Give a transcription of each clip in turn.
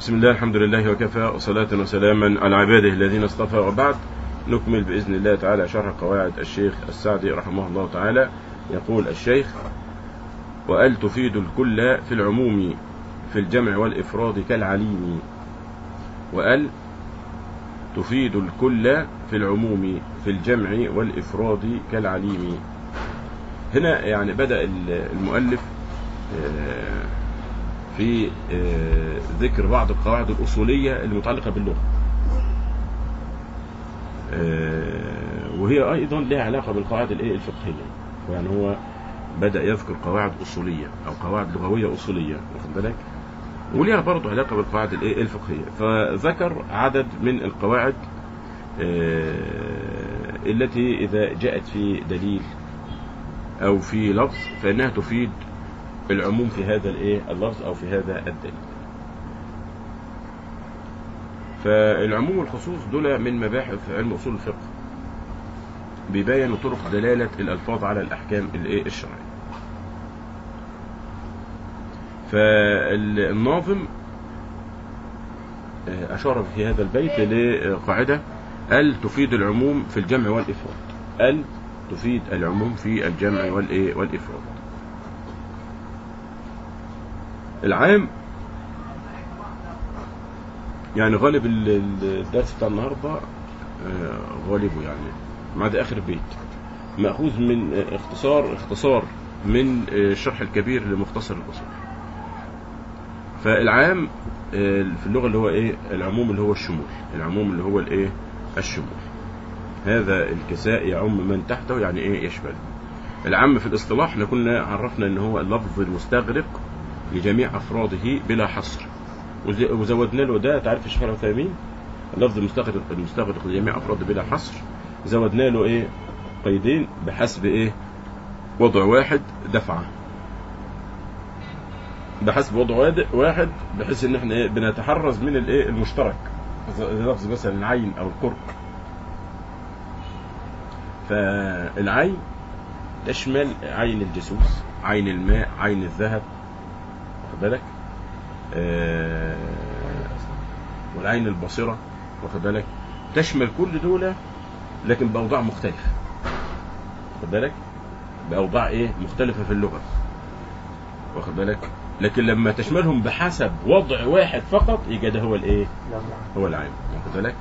بسم الله الحمد لله وكفى وصلاة وسلاما على عباده الذين اصطفى وبعد نكمل بإذن الله تعالى شرح قواعد الشيخ السعدي رحمه الله تعالى يقول الشيخ وأل تفيد الكل في العموم في الجمع والإفراد كالعليم وأل تفيد الكل في العموم في الجمع والإفراد كالعليم هنا يعني بدأ المؤلف في ذكر بعض القواعد الأصولية المتعلقة باللغة وهي أيضا لها علاقة بالقواعد الفقهية يعني هو بدأ يذكر قواعد أصولية أو قواعد لغوية أصولية واخد بالك وليها برضه علاقة بالقواعد الفقهية فذكر عدد من القواعد التي إذا جاءت في دليل أو في لفظ فإنها تفيد العموم في هذا الايه اللفظ او في هذا الدليل فالعموم والخصوص دول من مباحث علم اصول الفقه بيبين طرق دلالة الألفاظ على الأحكام الايه الشرعية فالناظم أشار في هذا البيت لقاعدة ال تفيد العموم في الجمع والإفراد ال تفيد العموم في الجمع والإيه والإفراد العام يعني غالب الدرس بتاع النهارده غالبه يعني ما عدا اخر بيت ماخوذ من اختصار اختصار من الشرح الكبير لمختصر الاصول فالعام في اللغه اللي هو ايه العموم اللي هو الشمول العموم اللي هو الايه الشمول هذا الكساء يعم من تحته يعني ايه يشمل العام في الاصطلاح احنا كنا عرفنا ان هو اللفظ المستغرق لجميع أفراده بلا حصر وزودنا له ده تعرف الشيخ العثيمين اللفظ المستغرق المستغرق لجميع أفراده بلا حصر زودنا له إيه قيدين بحسب إيه وضع واحد دفعة بحسب وضع واحد بحيث ان احنا إيه بنتحرز من الايه المشترك لفظ مثلا العين او الكرك فالعين تشمل عين الجاسوس عين الماء عين الذهب واخد بالك آه والعين البصرة واخد بالك تشمل كل دول لكن بأوضاع مختلفة واخد بالك بأوضاع ايه مختلفة في اللغة واخد بالك لكن لما تشملهم بحسب وضع واحد فقط يبقى ده هو الايه هو العين واخد بالك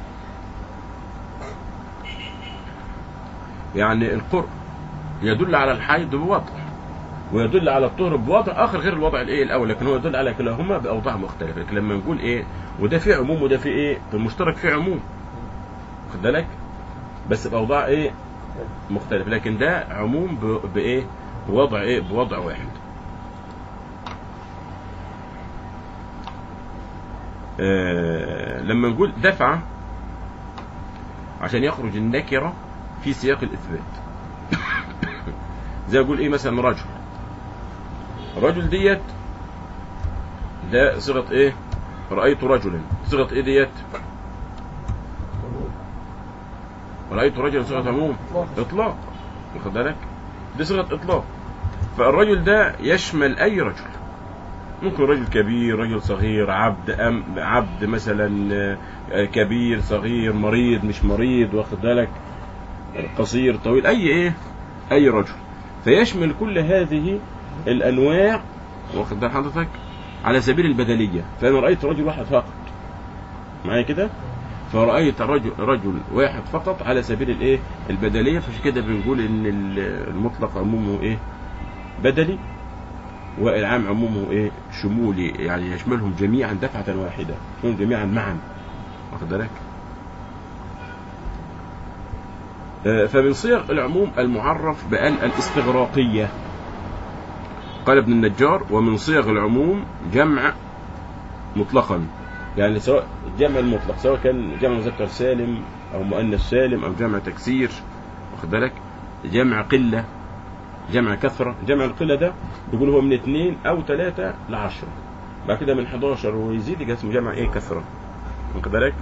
يعني القرء يدل على الحيض بوضع ويدل على الطهر بوضع اخر غير الوضع الايه الاول لكن هو يدل على كلاهما باوضاع مختلفه لكن لما نقول ايه وده فيه عموم وده فيه ايه في المشترك فيه عموم خد بالك بس باوضاع ايه مختلفه لكن ده عموم بايه بوضع ايه بوضع واحد آه لما نقول دفع عشان يخرج النكره في سياق الاثبات زي اقول ايه مثلا رجل رجل ديت ده صيغه ايه رايت رجلا صيغه ايه ديت رايت رجلا صيغه عموم اطلاق واخد بالك دي صيغه اطلاق فالرجل ده يشمل اي رجل ممكن رجل كبير رجل صغير عبد أم عبد مثلا كبير صغير مريض مش مريض واخد بالك قصير طويل اي ايه اي رجل فيشمل كل هذه الانواع واخد بال حضرتك على سبيل البدليه فانا رايت رجل واحد فقط معايا كده فرأيت رجل رجل واحد فقط على سبيل الايه البدليه فعشان كده بنقول ان المطلق عمومه ايه بدلي والعام عمومه ايه شمولي يعني يشملهم جميعا دفعه واحده يشملهم جميعا معا واخد بالك فمن صيغ العموم المعرف بأل الاستغراقية قال ابن النجار ومن صيغ العموم جمع مطلقا يعني سواء جمع المطلق سواء كان جمع مذكر سالم أو مؤنث سالم أو جمع تكسير واخد بالك جمع قلة جمع كثرة جمع القلة ده بيقول هو من اثنين أو ثلاثة لعشرة بعد كده من 11 ويزيد يبقى اسمه جمع ايه كثرة واخد بالك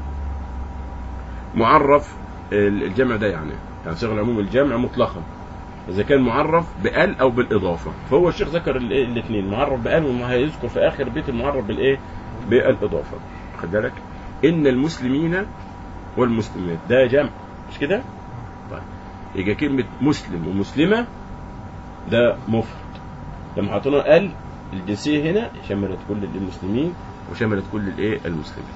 معرف الجمع ده يعني يعني صيغه العموم الجمع مطلقا اذا كان معرف بال او بالاضافه فهو الشيخ ذكر الاثنين معرف بال وهيذكر في اخر بيت المعرف بالايه بالاضافه خد بالك ان المسلمين والمسلمات ده جمع مش كده طيب يبقى كلمه مسلم ومسلمه ده مفرد لما حطينا ال الجنسيه هنا شملت كل المسلمين وشملت كل الايه المسلمات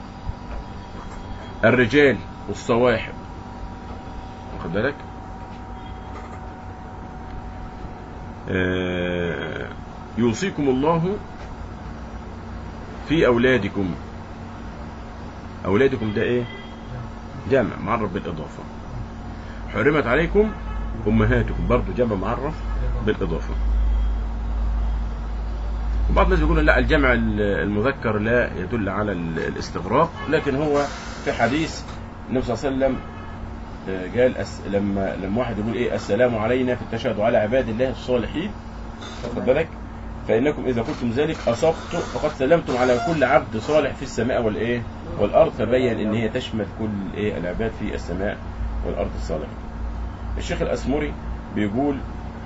الرجال والصواحب واخد بالك آه، يوصيكم الله في أولادكم أولادكم ده إيه جمع معرف بالإضافة حرمت عليكم أمهاتكم برضو جمع معرف بالإضافة وبعض الناس بيقولوا لا الجمع المذكر لا يدل على الاستغراق لكن هو في حديث النبي صلى الله عليه وسلم آه، قال أس... لما لما واحد يقول ايه السلام علينا في التشهد على عباد الله الصالحين واخد بالك فانكم اذا قلتم ذلك اصبتم فقد سلمتم على كل عبد صالح في السماء والايه والارض فبين ان هي تشمل كل ايه العباد في السماء والارض الصالحين الشيخ الاسمري بيقول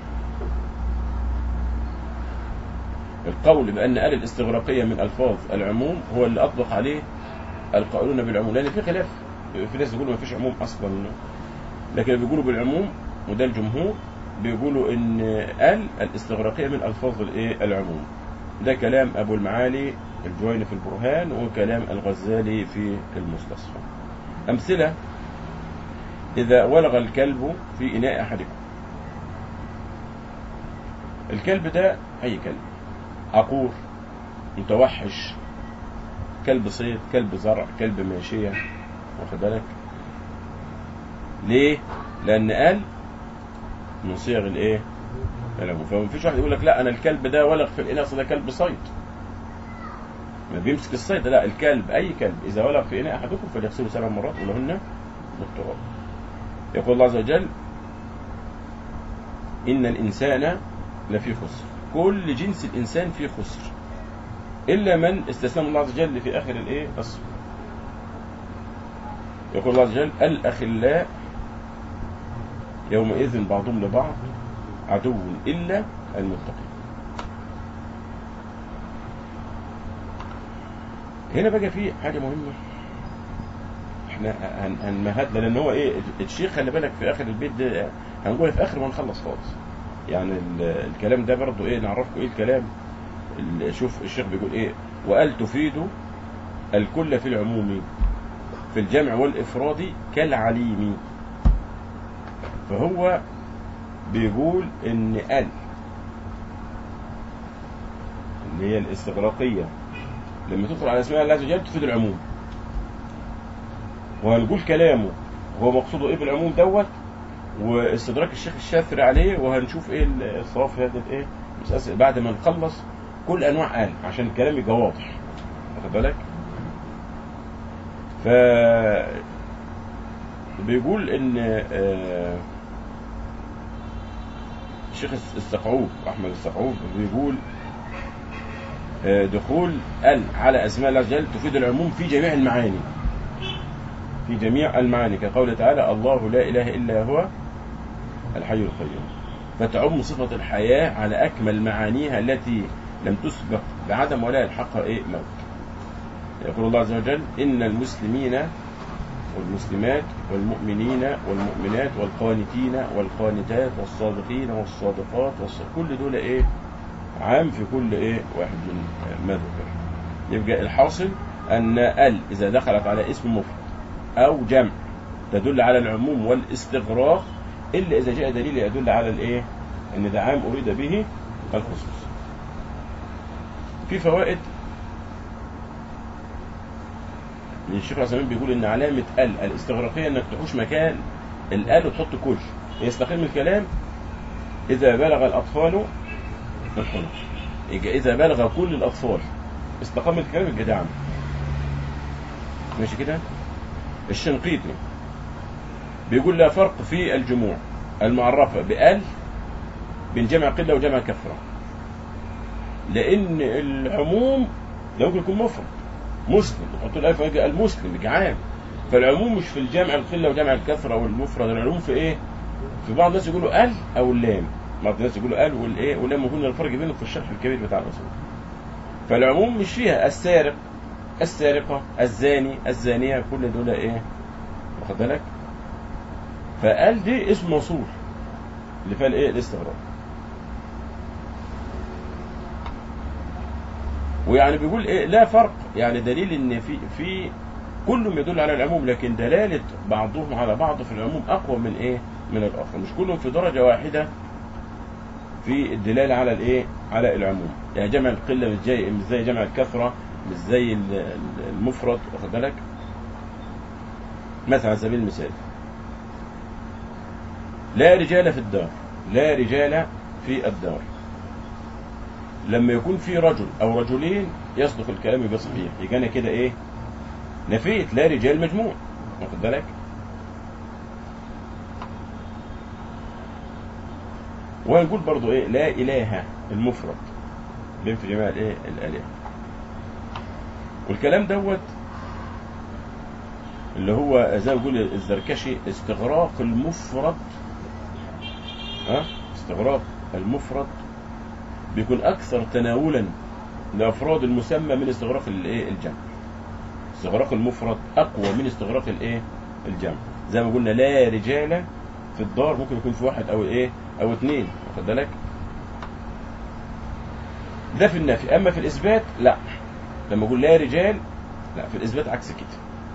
القول بان ال الاستغراقيه من الفاظ العموم هو اللي اطلق عليه القائلون بالعموم لان في خلاف في ناس بيقولوا ما فيش عموم اصلا لكن بيقولوا بالعموم وده الجمهور بيقولوا ان ال الاستغراقيه من الفاظ الايه العموم ده كلام ابو المعالي الجويني في البرهان وكلام الغزالي في المستصفى امثله اذا ولغ الكلب في اناء احدكم الكلب ده اي كلب عقور متوحش كلب صيد كلب زرع كلب ماشيه واخد بالك ليه لان قال من صيغ الايه العموم فما فيش واحد يقول لك لا انا الكلب ده ولغ في الاناء أصل ده كلب صيد ما بيمسك الصيد لا الكلب اي كلب اذا ولغ في اناء احدكم فليغسله سبع مرات ولهن بالتراب يقول الله عز وجل ان الانسان لفي خسر كل جنس الانسان فيه خسر الا من استثنى الله عز وجل في اخر الايه الصورة يقول الله عز وجل الأخلاء يومئذ بعضهم لبعض عدو إلا المتقين هنا بقى في حاجة مهمة احنا هن- هنمهد لان هو ايه الشيخ خلي بالك في اخر البيت ده هنقولها في اخر ما نخلص خالص يعني ال- الكلام ده برضو ايه نعرفكم ايه الكلام ال- شوف الشيخ بيقول ايه وقال تفيد الكل في العموم في الجمع والإفراد كالعليم فهو بيقول إن ال اللي هي الاستغراقية لما تدخل على اسماء الله عز وجل تفيد العموم وهنقول كلامه هو مقصوده ايه بالعموم دوت واستدراك الشيخ الشافعي عليه وهنشوف ايه الصواب في هذا الايه المسألة بعد ما نخلص كل انواع ال عشان الكلام يبقى واضح واخد بالك ف بيقول ان آه، الشيخ السقعوب احمد السقعوب بيقول آه، دخول ال على اسماء الله عز وجل تفيد العموم في جميع المعاني في جميع المعاني كقوله تعالى الله لا اله الا هو الحي القيوم فتعم صفة الحياة على أكمل معانيها التي لم تسبق بعدم ولا يلحقها إيه موت يقول الله عز وجل إن المسلمين والمسلمات والمؤمنين والمؤمنات والقانتين والقانتات والصادقين والصادقات والص... كل دول ايه عام في كل ايه واحد من ما ذكر يبقى الحاصل ان ال اذا دخلت على اسم مفرد او جمع تدل على العموم والاستغراق الا اذا جاء دليل يدل على الايه ان ده عام اريد به الخصوص في فوائد من الشيخ العثيمين بيقول ان علامه ال الاستغراقيه انك تحوش مكان الال وتحط كل يستقيم الكلام اذا بلغ الاطفال الحلم يبقى اذا بلغ كل الاطفال استقام الكلام يبقى ده عام ماشي كده الشنقيطي بيقول لا فرق في الجموع المعرفه بال بين جمع قله وجمع كثره لان العموم ده ممكن يكون مفرد مسلم يحط الالف ويجي المسلم يجي عام فالعموم مش في الجمع القله وجمع الكثره والمفرد العموم في ايه في بعض الناس يقولوا ال او اللام بعض الناس يقولوا ال والايه واللام وقلنا الفرق بينهم في الشرح الكبير بتاع الاصول فالعموم مش فيها السارق السارقة الزاني الزانية كل دول ايه واخد بالك فقال دي اسم موصول اللي فيها الايه الاستغراق ويعني بيقول ايه لا فرق يعني دليل ان في في كلهم يدل على العموم لكن دلالة بعضهم على بعض في العموم اقوى من ايه من الاخر مش كلهم في درجة واحدة في الدلالة على الايه على العموم يعني جمع القلة مش زي مش زي جمع الكثرة مش زي ال- ال- المفرد واخد بالك مثلا على سبيل المثال لا رجال في الدار لا رجال في الدار لما يكون في رجل او رجلين يصدق الكلام يبقى صحيح يبقى انا كده ايه نفيت لا رجال مجموع واخد بالك ونقول برضو ايه لا اله المفرد بينفي جميع الايه الالهه والكلام دوت اللي هو زي ما بيقول الزركشي استغراق المفرد ها استغراق المفرد بيكون اكثر تناولا لافراد المسمى من استغراق الايه الجمع استغراق المفرد اقوى من استغراق الايه الجمع زي ما قلنا لا رجال في الدار ممكن يكون في واحد او ايه او اثنين واخد بالك ده في النفي اما في الاثبات لا لما اقول لا رجال لا في الاثبات عكس كده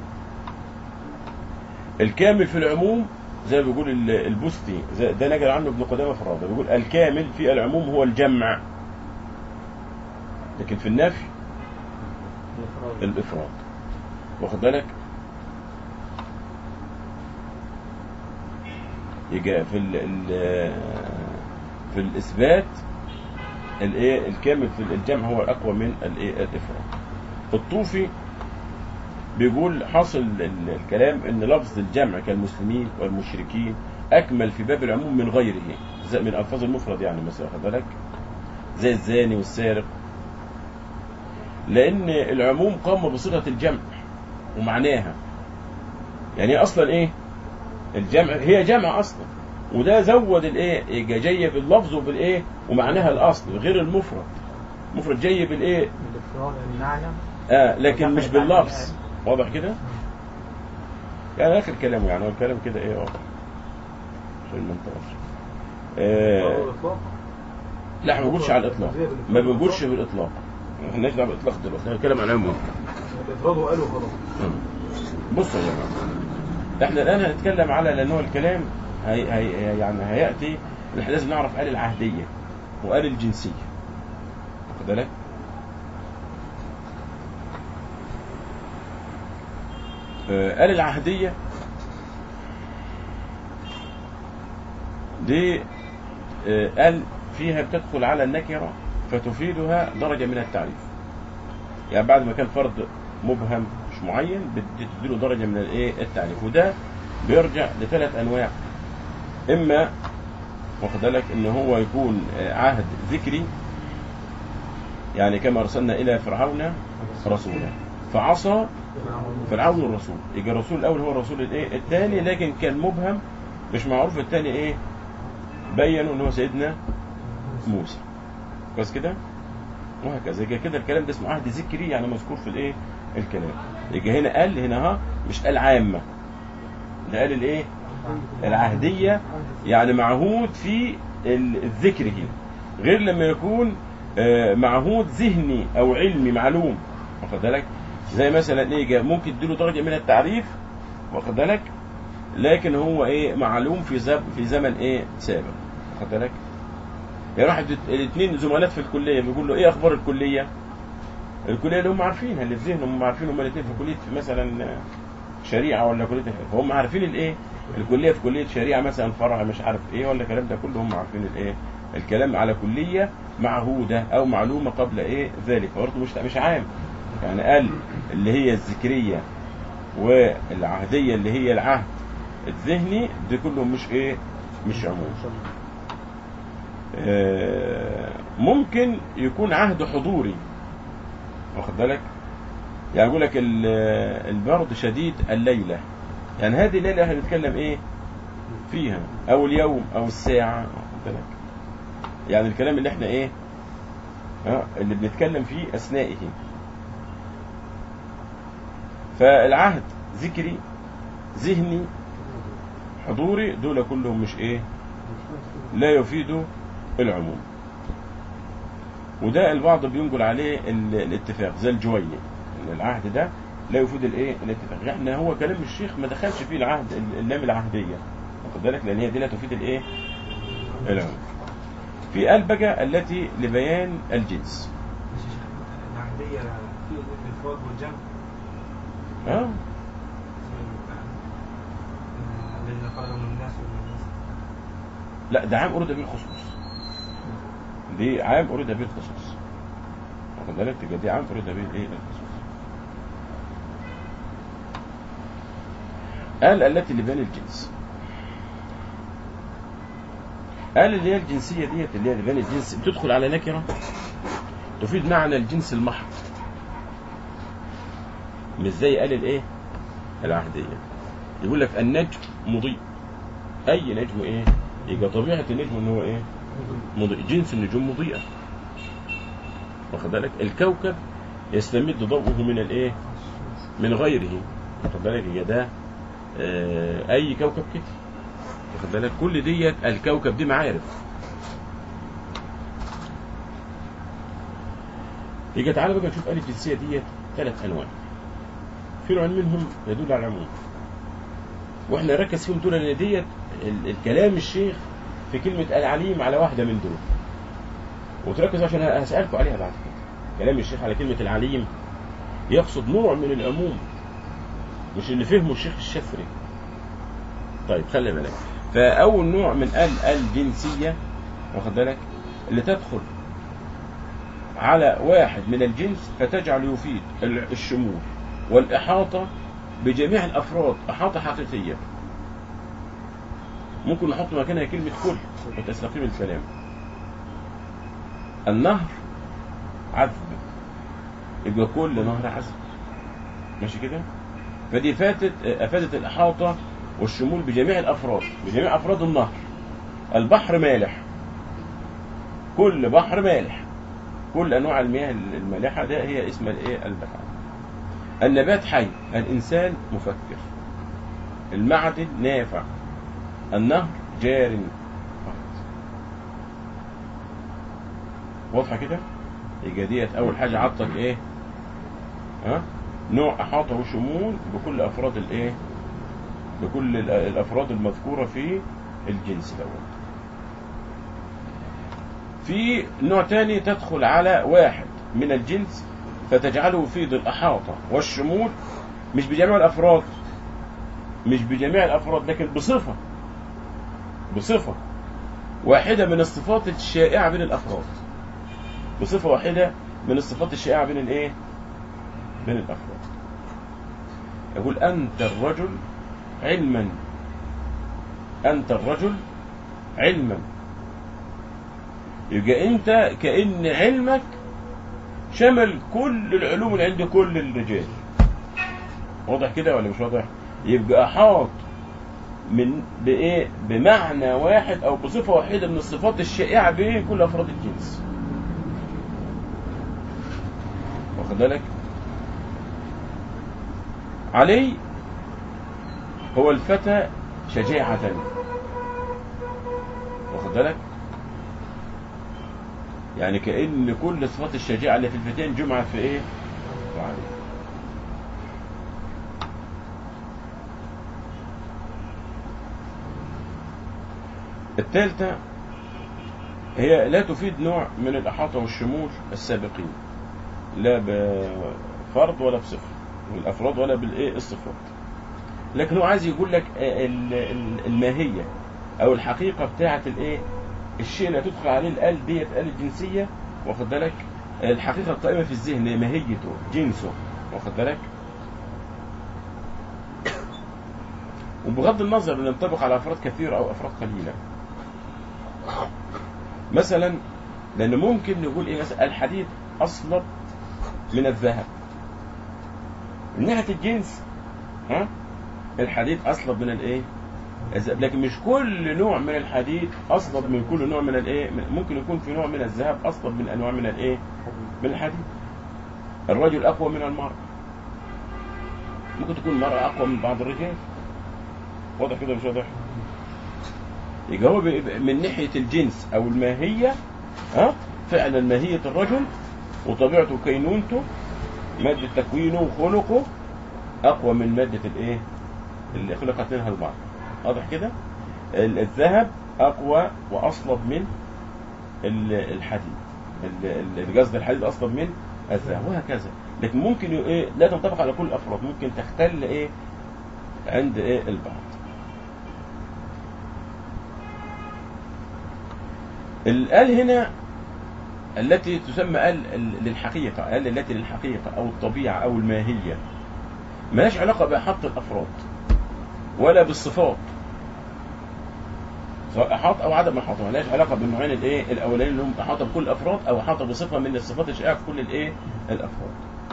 الكامل في العموم زي ما بيقول ال- البستي زي- ده نقل عنه ابن قدامه في الروضه بيقول الكامل في العموم هو الجمع لكن في النفي الافراد واخد بالك يجي في ال ال في الاثبات الايه الكامل في الجمع هو الاقوى من الايه الافراد الطوفي بيقول حاصل ال- الكلام ان لفظ الجمع كالمسلمين والمشركين اكمل في باب العموم من غيره زي من الفاظ المفرد يعني مثلا واخد بالك زي الزاني والسارق لان العموم قام بصيغه الجمع ومعناها يعني هي اصلا ايه الجمع هي جمع اصلا وده زود الايه يبقى جايه باللفظ وبالايه ومعناها الاصل غير المفرد المفرد جاي بالايه الافراد المعنى اه لكن مش وتحت عن باللفظ واضح كده يعني اخر كلامه يعني هو الكلام كده ايه واضح عشان ما انتظرش آه لا ما بنقولش على الاطلاق ما بنقولش بالاطلاق احنا مالناش دعوه بالاطلاق دلوقتي احنا بنتكلم عن العموم الافراد وقالوا خلاص بصوا يا جماعه احنا الان هنتكلم على لان هو الكلام هي هي يعني هياتي احنا لازم نعرف آل العهديه وآل الجنسيه واخد بالك آه، آل العهديه دي آه، آل فيها بتدخل على النكره فتفيدها درجه من التعريف يعني بعد ما كان فرد مبهم مش معين بتديله درجه من الايه التعريف وده بيرجع لثلاث انواع اما واخد بالك ان هو يكون آه، عهد ذكري يعني كما ارسلنا الى فرعون رسولا فعصى فرعون الرسول يجي الرسول الاول هو الرسول الايه الثاني لكن كان مبهم مش معروف الثاني ايه بينوا ان هو سيدنا موسى كويس كده وهكذا يبقى كده الكلام ده اسمه عهد ذكري يعني مذكور في الايه الكلام يبقى هنا قال هنا ها مش قال عامه ده قال الايه العهديه يعني معهود في ال- الذكر هنا غير لما يكون آه، معهود ذهني او علمي معلوم واخد بالك زي مثلا ايه جا- ممكن تديله درجه من التعريف واخد بالك لكن هو ايه معلوم في زب في زمن ايه سابق واخد بالك يعني واحد الاثنين زملاء في الكليه بيقول له ايه اخبار الكليه الكليه اللي هم عارفينها اللي في ذهنهم هم عارفين هم الاثنين في كليه مثلا شريعه ولا كليه فهم عارفين الايه الكليه في كليه شريعه مثلا فرع مش عارف ايه ولا الكلام ده كله هم عارفين الايه الكلام على كليه معهوده او معلومه قبل ايه ذلك برضه مش مش عام يعني قال اللي هي الذكريه والعهديه اللي هي العهد الذهني دي كلهم مش ايه مش عموم آه، ممكن يكون عهد حضوري واخد بالك يعني يقول لك ال- البرد شديد الليلة يعني هذه الليلة احنا بنتكلم ايه فيها او اليوم او الساعة واخد بالك يعني الكلام اللي احنا ايه ها اللي بنتكلم فيه اثنائه فالعهد ذكري ذهني حضوري دول كلهم مش ايه لا يفيدوا العموم وده البعض بينقل عليه ال- الاتفاق زي الجويني ان العهد ده لا يفيد الايه الاتفاق احنا هو كلام الشيخ ما دخلش فيه العهد ال- اللام العهديه واخد بالك لان هي دي لا تفيد الايه العموم في البجة التي لبيان الجنس مش العهدية في الإفراد والجمع اه الذين خرجوا من الناس ومن الناس لا ده عام أريد به الخصوص دي عام أريد به الخصوص واخد بالك تبقى دي عام أريد به الايه الخصوص قال التي لبيان الجنس قال اللي هي الجنسية ديت اللي هي لبيان الجنس بتدخل على نكرة تفيد معنى الجنس المحض مش زي قال الايه العهدية يقول لك النجم مضيء اي نجم ايه يبقى طبيعة النجم ان هو ايه مضيء جنس النجوم مضيئة واخد بالك الكوكب يستمد ضوءه من الايه من غيره واخد بالك يبقى ده آه، اي كوكب كده واخد بالك كل ديت الكوكب دي معارف يبقى تعالى بقى نشوف آلة الجنسية ديت ثلاث انواع في نوع منهم يدل على العموم واحنا نركز فيهم دول لان ديت ال- الكلام الشيخ في كلمة العليم على واحدة من دول وتركز عشان هسألكم عليها بعد كده كلام الشيخ على كلمة العليم يقصد نوع من العموم مش اللي فهمه الشيخ الشفري طيب خلي بالك فأول نوع من ال الجنسية واخد بالك اللي تدخل على واحد من الجنس فتجعل يفيد ال- الشمول والإحاطة بجميع الأفراد إحاطة حقيقية ممكن نحط مكانها كلمة كل وتستقيم الكلام النهر عذب يبقى كل نهر عذب ماشي كده فدي فاتت أفادت الإحاطة والشمول بجميع الأفراد بجميع أفراد النهر البحر مالح كل بحر مالح كل أنواع المياه المالحة ده هي اسم الإيه البحر النبات حي الإنسان مفكر المعدن نافع النهر جار واضحة كده يبقى ديت أول حاجة عطك إيه ها نوع أحاطه شمول بكل أفراد الإيه بكل ال- الأفراد المذكورة في الجنس الأول في نوع تاني تدخل على واحد من الجنس فتجعله يفيد الأحاطة والشمول مش بجميع الأفراد مش بجميع الأفراد لكن بصفة بصفة واحدة من الصفات الشائعة بين الأفراد بصفة واحدة من الصفات الشائعة بين الإيه؟ بين الأفراد يقول أنت الرجل علما أنت الرجل علما يبقى أنت كأن علمك شمل كل العلوم اللي عند كل الرجال واضح كده ولا مش واضح يبقى أحاط من بإيه بمعنى واحد أو بصفة واحدة من الصفات الشائعة بين كل أفراد الجنس واخد بالك علي هو الفتى شجاعة واخد بالك يعني كأن كل صفات الشجاعة اللي في الفتين جمعت في ايه في علي الثالثة هي لا تفيد نوع من الإحاطة والشمول السابقين لا بفرد ولا بصفر بالأفراد ولا بالإيه الصفات لكن هو عايز يقول لك ال- ال- الماهية أو الحقيقة بتاعة الإيه الشيء اللي هتدخل عليه الآل ديت آل الجنسية واخد بالك الحقيقة القائمة في الذهن ماهيته جنسه واخد بالك وبغض النظر ان ينطبق على افراد كثيرة او افراد قليلة مثلا لان ممكن نقول ايه مثلا الحديد اصلب من الذهب من ناحية الجنس ها الحديد اصلب من الايه الذهب لكن مش كل نوع من الحديد اصلب من كل نوع من الايه من- ممكن يكون في نوع من الذهب اصلب من انواع من الايه من الحديد الرجل اقوى من المرأة ممكن تكون المرأة اقوى من بعض الرجال واضح كده مش واضح يبقى هو بي- من ناحية الجنس او الماهية ها فعلا ماهية الرجل وطبيعته وكينونته مادة تكوينه وخلقه اقوى من مادة الايه اللي خلقت منها البعض واضح كده ال- الذهب اقوى واصلب من ال- الحديد ال- ال- قصد الحديد اصلب من الذهب وهكذا لكن ممكن ي- ايه لا تنطبق على كل الافراد ممكن تختل ايه عند ايه البعض الآل هنا التي تسمى آل ال- للحقيقة آل التي للحقيقة أو الطبيعة أو الماهية مالهاش علاقة بإحاطة الأفراد ولا بالصفات سواء إحاطة أو عدم إحاطة مالهاش علاقة بالنوعين الإيه الأولانيين اللي هم إحاطة بكل الأفراد أو إحاطة بصفة من الصفات الشائعة في كل الإيه الأفراد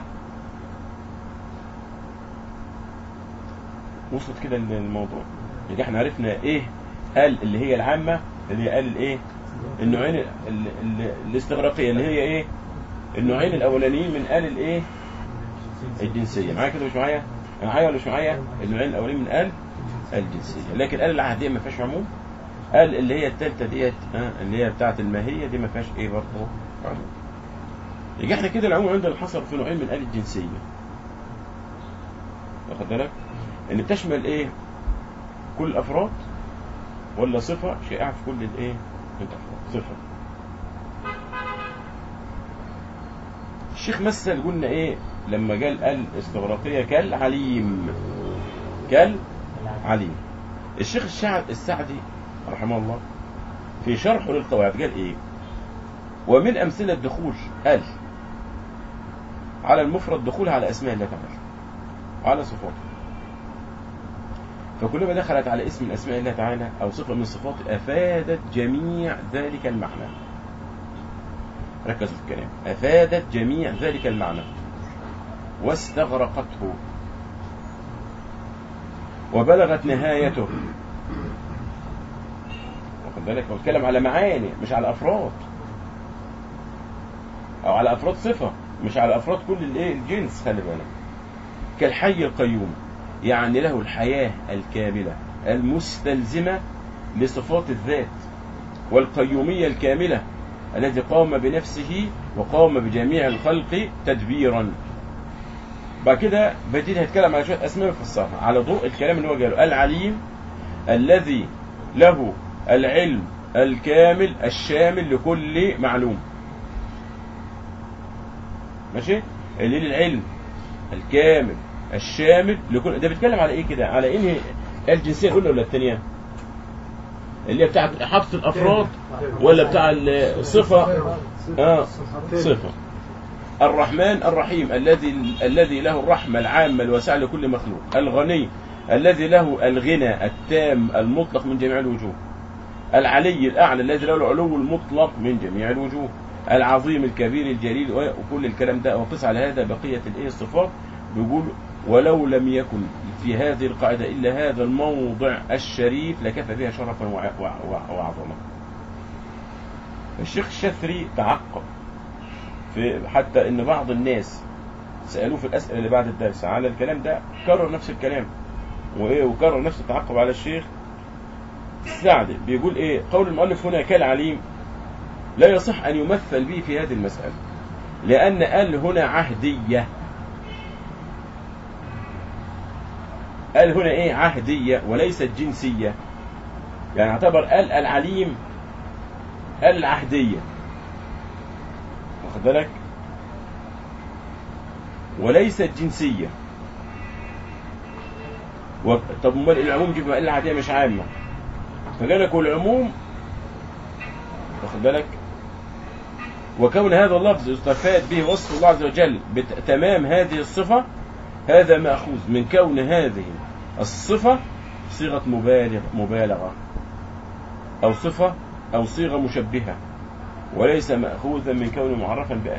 وصلت كده الموضوع يبقى احنا عرفنا ايه ال اللي هي العامة اللي هي ال الايه النوعين ال- ال- ال- الاستغراقية اللي هي ايه النوعين الاولانيين من ال الايه الجنسية معايا كده مش معايا معايا ولا مش معايا النوعين الاولانيين من ال الجنسية لكن ال العهدية ما فيهاش عموم ال اللي هي الثالثة ديت ها، اللي هي بتاعة الماهية دي ما فيهاش ايه برضه عموم يبقى احنا كده العموم عندنا حصر في نوعين من ال الجنسية واخد بالك ان بتشمل ايه كل الافراد ولا صفه شائعه في كل الايه الافراد صفه الشيخ مثل قلنا ايه لما قال الاستغراقيه كالعليم كالعليم الشيخ الشعب السعدي رحمه الله في شرحه للقواعد قال ايه ومن امثله دخول ال على المفرد دخولها على اسماء الله تعالى وعلى صفاته فكلما دخلت على اسم من اسماء الله تعالى او صفه من صفاته افادت جميع ذلك المعنى ركزوا في الكلام افادت جميع ذلك المعنى واستغرقته وبلغت نهايته واخد بالك هو بيتكلم على معاني مش على افراد او على افراد صفه مش على افراد كل الايه الجنس خلي بالك كالحي القيوم يعني له الحياة الكاملة المستلزمة لصفات الذات والقيومية الكاملة الذي قام بنفسه وقام بجميع الخلق تدبيرا بعد كده بديل هيتكلم على شوية أسماء يفسرها على ضوء الكلام اللي هو قاله العليم الذي له العلم الكامل الشامل لكل معلوم ماشي اللي له العلم الكامل الشامل لكل ده بيتكلم على ايه كده على انهي الجنسيه الاولى ولا الثانيه اللي هي بتاعت احاطه الافراد ولا بتاع الصفه اه صفه الرحمن الرحيم الذي الذي له الرحمه العامه الواسعه لكل مخلوق الغني الذي له الغنى التام المطلق من جميع الوجوه العلي الاعلى الذي له العلو المطلق من جميع الوجوه العظيم الكبير الجليل وكل الكلام ده وقس على هذا بقيه الايه الصفات بيقول ولو لم يكن في هذه القاعدة إلا هذا الموضع الشريف لكفى بها شرفا وع- وع- وع- وعظمة الشيخ الشثري تعقب في حتى ان بعض الناس سألوه في الأسئلة اللي بعد الدرس على الكلام ده كرر نفس الكلام وإيه وكرر نفس التعقب على الشيخ السعدي بيقول إيه قول المؤلف هنا كالعليم لا يصح أن يمثل به في هذه المسألة لأن ال هنا عهدية قال هنا ايه عهدية وليست جنسية يعني اعتبر قال العليم قال العهدية واخد بالك وليست جنسية و... طب امال العموم جيب قال العهدية مش عامة فقال لك والعموم واخد بالك وكون هذا اللفظ يستفاد به وصف الله عز وجل بتمام هذه الصفة هذا مأخوذ من كون هذه الصفة صيغة مبالغ مبالغة أو صفة أو صيغة مشبهة وليس مأخوذا من كونه معرفا بأهل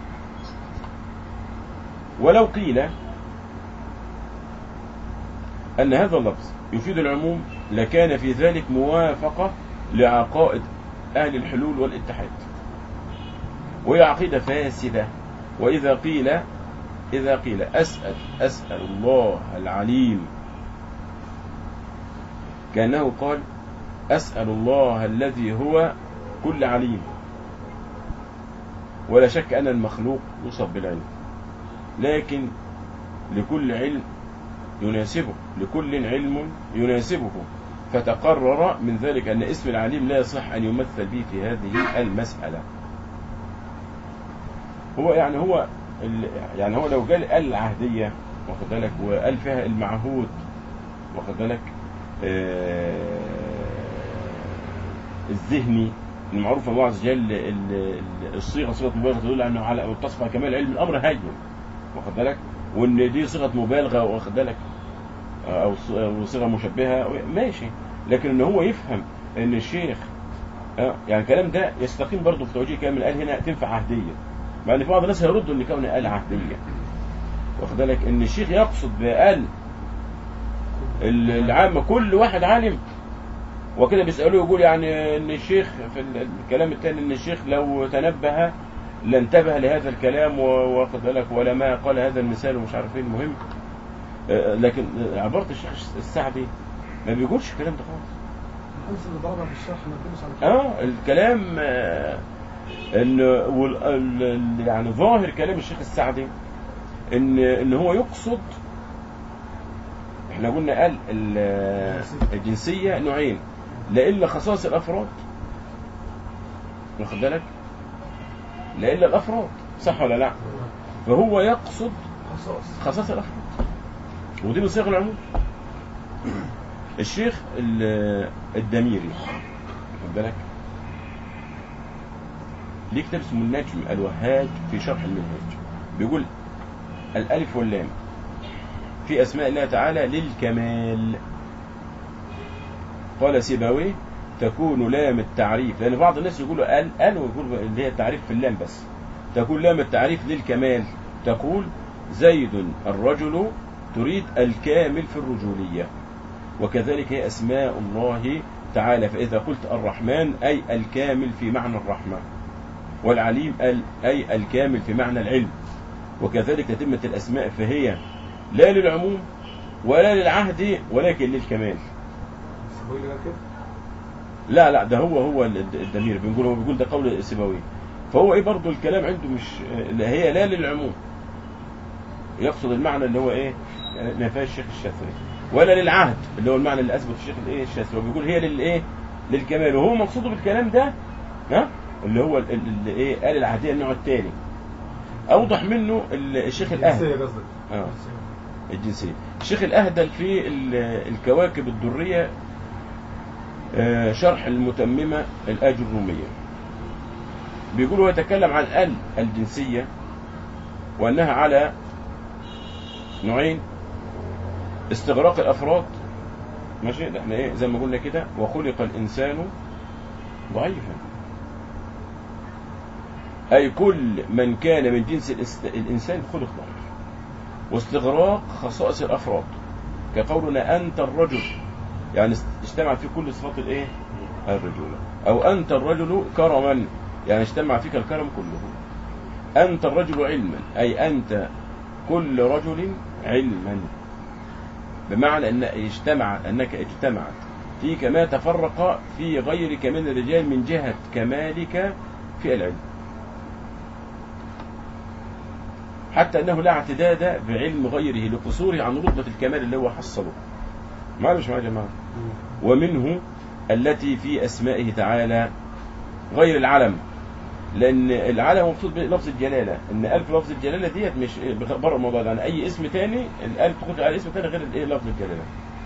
ولو قيل أن هذا اللفظ يفيد العموم لكان في ذلك موافقة لعقائد أهل الحلول والاتحاد وهي عقيدة فاسدة وإذا قيل إذا قيل أسأل أسأل الله العليم كأنه قال أسأل الله الذي هو كل عليم ولا شك أن المخلوق يوصف بالعلم لكن لكل علم يناسبه لكل علم يناسبه فتقرر من ذلك أن اسم العليم لا يصح أن يمثل به في هذه المسألة هو يعني هو ال- يعني هو لو قال قال العهدية واخد بالك وقال فيها المعهود واخد بالك آه، الذهني المعروف الله عز وجل ال- ال- الصيغه صيغه مبالغه تدل انه على متصف على كمال علم الامر هين واخد بالك وان دي صيغه مبالغه واخد بالك او ص- أو صيغه مشبهه ماشي لكن ان هو يفهم ان الشيخ آه، يعني الكلام ده يستقيم برضه في توجيه كلام قال هنا تنفع عهديه مع ان في بعض الناس هيردوا ان كونه قال عهديه واخد بالك ان الشيخ يقصد بقال ال- العامه كل واحد عالم وكده بيسالوه يقول يعني ان الشيخ في ال- الكلام الثاني ان الشيخ لو تنبه لانتبه لهذا الكلام و- واخد بالك ولما قال هذا المثال ومش عارف ايه المهم آه، لكن عباره الشيخ السعدي ما بيقولش الكلام ده خالص الأمثلة اللي ضربها في الشرح ما تدلش على اه الكلام آه، ان وال- ال- ال- يعني ظاهر كلام الشيخ السعدي ان ان هو يقصد احنا قلنا قال ال- الجنسيه نوعين لا الا خصائص الافراد واخد بالك لا الا الافراد صح ولا لا فهو يقصد خصائص خصائص الافراد ودي من صيغ العموم الشيخ ال- الدميري واخد بالك ليه كتاب اسمه النجم الوهاج في شرح المنهاج بيقول الالف واللام في اسماء الله تعالى للكمال قال سيبويه تكون لام التعريف لان بعض الناس يقولوا ال ال ويقول اللي هي التعريف في اللام بس تكون لام التعريف للكمال تقول زيد الرجل تريد الكامل في الرجوليه وكذلك هي اسماء الله تعالى فاذا قلت الرحمن اي الكامل في معنى الرحمه والعليم ال- اي الكامل في معنى العلم وكذلك تتمه الاسماء فهي لا للعموم ولا للعهد ولكن للكمال السبوي اللي قال كده لا لا ده هو هو الد- الدمير بنقول هو بيقول ده قول سيبوي فهو ايه برضه الكلام عنده مش اللي هي لا للعموم يقصد المعنى اللي هو ايه ما فيهاش الشيخ الشافعي ولا للعهد اللي هو المعنى اللي اثبت الشيخ الايه الشافعي هو بيقول هي للايه للكمال وهو مقصوده بالكلام ده ها اللي هو ال- ال- اللي ايه قال العهديه النوع الثاني اوضح منه ال- الشيخ الاهدل الجنسية قصدك اه الجنسية الشيخ الأهدل في ال- الكواكب الدرية آه، شرح المتممة الآج الرومية بيقول هو يتكلم عن ال الجنسية وأنها على نوعين استغراق الأفراد ماشي ده احنا ايه زي ما قلنا كده وخلق الإنسان ضعيفا أي كل من كان من جنس الإس- الإنسان خلق ضعيف واستغراق خصائص الافراد كقولنا انت الرجل يعني است- اجتمع في كل صفات الايه الرجوله او انت الرجل كرما يعني اجتمع فيك الكرم كله انت الرجل علما اي انت كل رجل علما بمعنى ان اجتمع انك اجتمعت فيك ما تفرق في غيرك من الرجال من جهه كمالك في العلم حتى انه لا اعتداد بعلم غيره لقصوره عن رتبه الكمال اللي هو حصله معلش يا جماعه ومنه التي في اسمائه تعالى غير العلم لان العلم مقصود بلفظ الجلاله ان الف لفظ الجلاله ديت مش بره الموضوع ده يعني اي اسم تاني الالف تخش على اسم تاني غير الايه لفظ الجلاله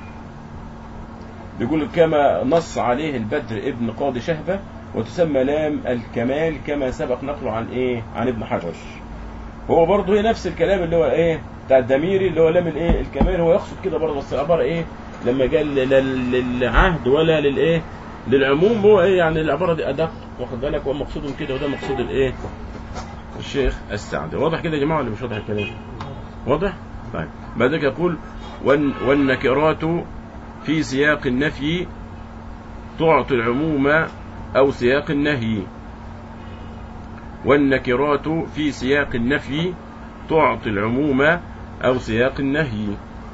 بيقول كما نص عليه البدر ابن قاضي شهبه وتسمى لام الكمال كما سبق نقله عن ايه عن ابن حجر هو برضه هي نفس الكلام اللي هو ايه بتاع الدميري اللي هو لام الايه الكمال هو يقصد كده برضه بس العباره ايه لما قال لل- للعهد ولا للايه للعموم هو ايه يعني العباره دي ادق واخد بالك هو مقصود كده وده مقصود الايه الشيخ السعدي واضح كده يا جماعه ولا مش واضح الكلام واضح طيب بعد ذلك يقول والن- والنكرات في سياق النفي تعطي العموم أو سياق النهي والنكرات في سياق النفي تعطي العموم أو سياق النهي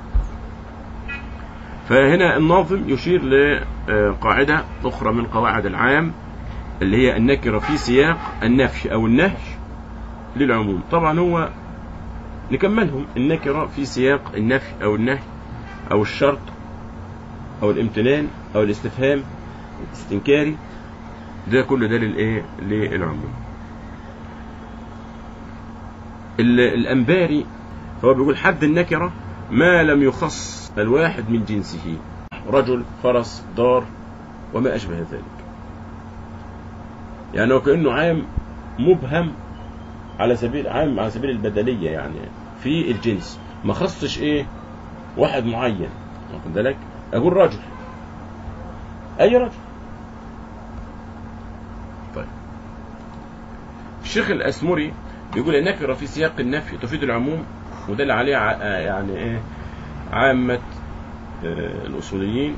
فهنا الناظم يشير لقاعدة أخرى من قواعد العام اللي هي النكرة في سياق النفي أو النهي للعموم طبعا هو نكملهم النكرة في سياق النفي أو النهي أو الشرط أو الامتنان أو الاستفهام الاستنكاري ده كل ده للإيه للعموم ال- الأنباري هو بيقول حد النكرة ما لم يخص الواحد من جنسه رجل فرس دار وما أشبه ذلك يعني هو كأنه عام مبهم على سبيل عام على سبيل البدلية يعني في الجنس ما خصش ايه واحد معين واخد بالك اقول رجل اي رجل طيب الشيخ الاسمري بيقول النكرة في سياق النفي تفيد العموم وده اللي عليه ع- آه يعني ايه عامة آه، الاصوليين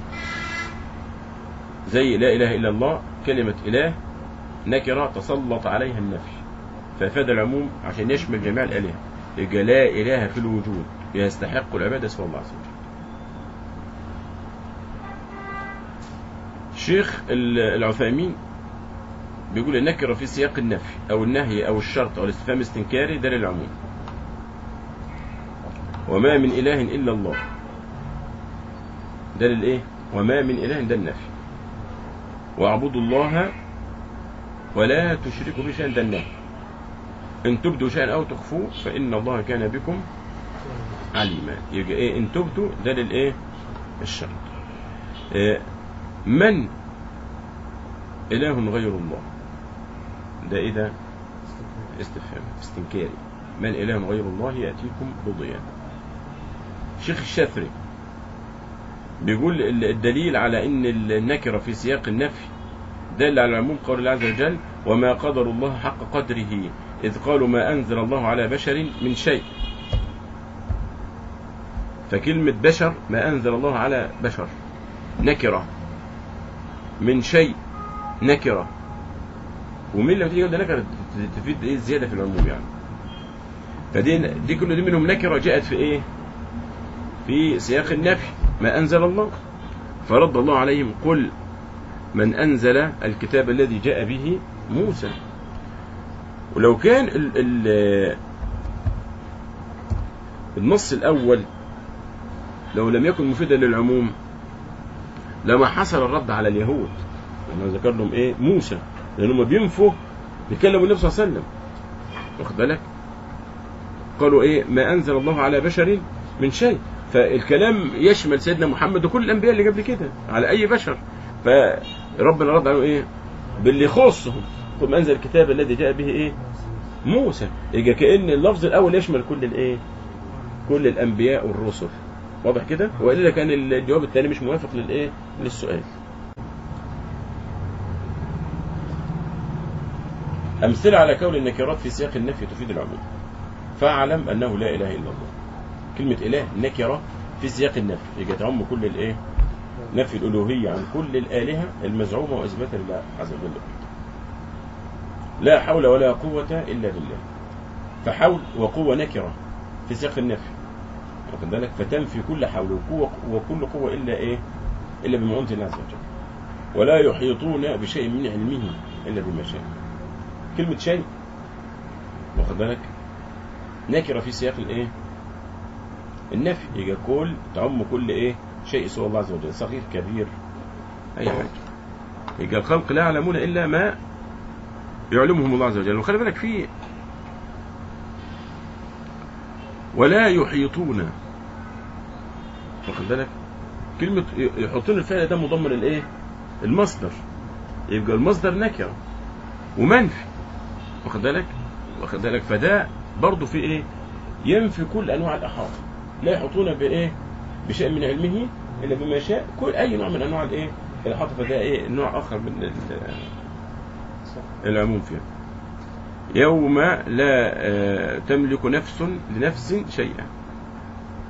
زي لا اله الا الله كلمة اله نكرة تسلط عليها النفي فافاد العموم عشان يشمل جميع الالهه يبقى لا اله في الوجود يستحق العباده سوى الله عز وجل شيخ ال- العثيمين بيقول النكرة في سياق النفي أو النهي أو الشرط أو الاستفهام الاستنكاري ده للعموم وما من إله إلا الله ده للإيه وما من إله ده النفي واعبدوا الله ولا تشركوا به شيئا ده النهي إن تبدوا شيئا أو تخفوه فإن الله كان بكم عليما يبقى إيه إن تبدوا ده للإيه الشرط إيه من إله غير الله ده إيه ده استفهام استنكاري من إله غير الله يأتيكم بضياء شيخ الشافعي بيقول ال- الدليل على ان النكره في سياق النفي دل على العموم قول الله عز وجل وما قدر الله حق قدره اذ قالوا ما انزل الله على بشر من شيء فكلمه بشر ما انزل الله على بشر نكره من شيء نكره ومين لما تيجي يقول ده نكره تفيد ايه زياده في العموم يعني فدي دي كل دي منهم نكره جاءت في ايه في سياق النفي ما أنزل الله فرد الله عليهم قل من أنزل الكتاب الذي جاء به موسى ولو كان ال ال النص الأول لو لم يكن مفيدا للعموم لما حصل الرد على اليهود لما ذكر لهم ايه موسى لانهم بينفوا بيكلموا النبي صلى الله عليه وسلم واخد بالك قالوا ايه ما انزل الله على بشر من شيء فالكلام يشمل سيدنا محمد وكل الانبياء اللي قبل كده على اي بشر فربنا رد عليهم ايه باللي يخصهم ثم انزل الكتاب الذي جاء به ايه موسى يبقى كان اللفظ الاول يشمل كل الايه كل الانبياء والرسل واضح كده والا كان الجواب الثاني مش موافق للايه للسؤال امثله على كون النكرات في سياق النفي تفيد العموم فاعلم انه لا اله الا الله كلمة إله نكرة في سياق النفي يبقى تعم كل الإيه؟ نفي الألوهية عن كل الآلهة المزعومة وإثباتها لله عز وجل لا حول ولا قوة إلا بالله فحول وقوة نكرة في سياق النفي واخد بالك فتنفي كل حول وقوة وكل قوة إلا إيه؟ إلا بمعونة الله عز وجل ولا يحيطون بشيء من علمه إلا بما شاء كلمة شيء واخد بالك نكرة في سياق الإيه؟ النفي يبقى كل تعم كل ايه شيء سوى الله عز وجل صغير كبير اي حاجه يبقى الخلق لا يعلمون الا ما يعلمهم الله عز وجل وخلي بالك في ولا يحيطون واخد بالك كلمة يحطون الفعل ده مضمن الايه المصدر يبقى المصدر نكرة ومنفي واخد بالك واخد بالك فده برضه في ايه ينفي كل انواع الاحاطه لا يحطون بايه بشيء من علمه الا بما شاء كل اي نوع من انواع الايه الاحاطه فده ايه نوع اخر من ال- العموم فيها يوم لا آه، تملك نفس لنفس شيئا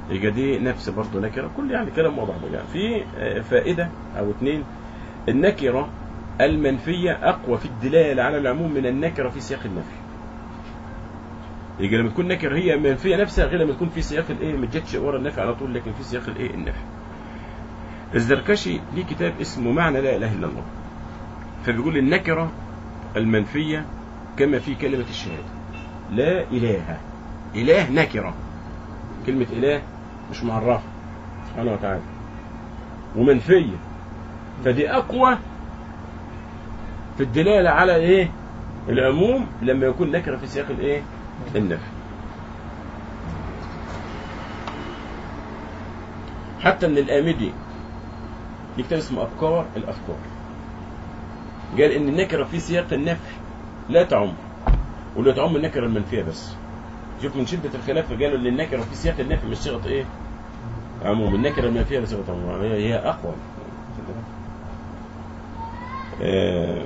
يبقى دي نفس برضه نكره كل يعني كلام واضح بقى في آه، فائده او اتنين النكره المنفيه اقوى في الدلاله على العموم من النكره في سياق النفي يبقى لما تكون نكره هي منفيه نفسها غير لما تكون في سياق الايه ما جتش ورا النفي على طول لكن في سياق الايه النفي الزركشي ليه كتاب اسمه معنى لا اله الا الله فبيقول النكره المنفيه كما في كلمه الشهاده لا اله اله نكره كلمه اله مش معرفه سبحانه وتعالى ومنفيه فدي اقوى في الدلاله على ايه العموم لما يكون نكره في سياق الايه النفي حتى ان الامدي في كتاب اسمه افكار الافكار قال ان النكره في سياق النفي لا تعم ولا تعم النكره المنفيه بس شوف من شده الخلاف قالوا ان النكره في سياق النفي مش صيغه ايه عموم النكره المنفيه بصيغه عموم هي هي اقوى آه،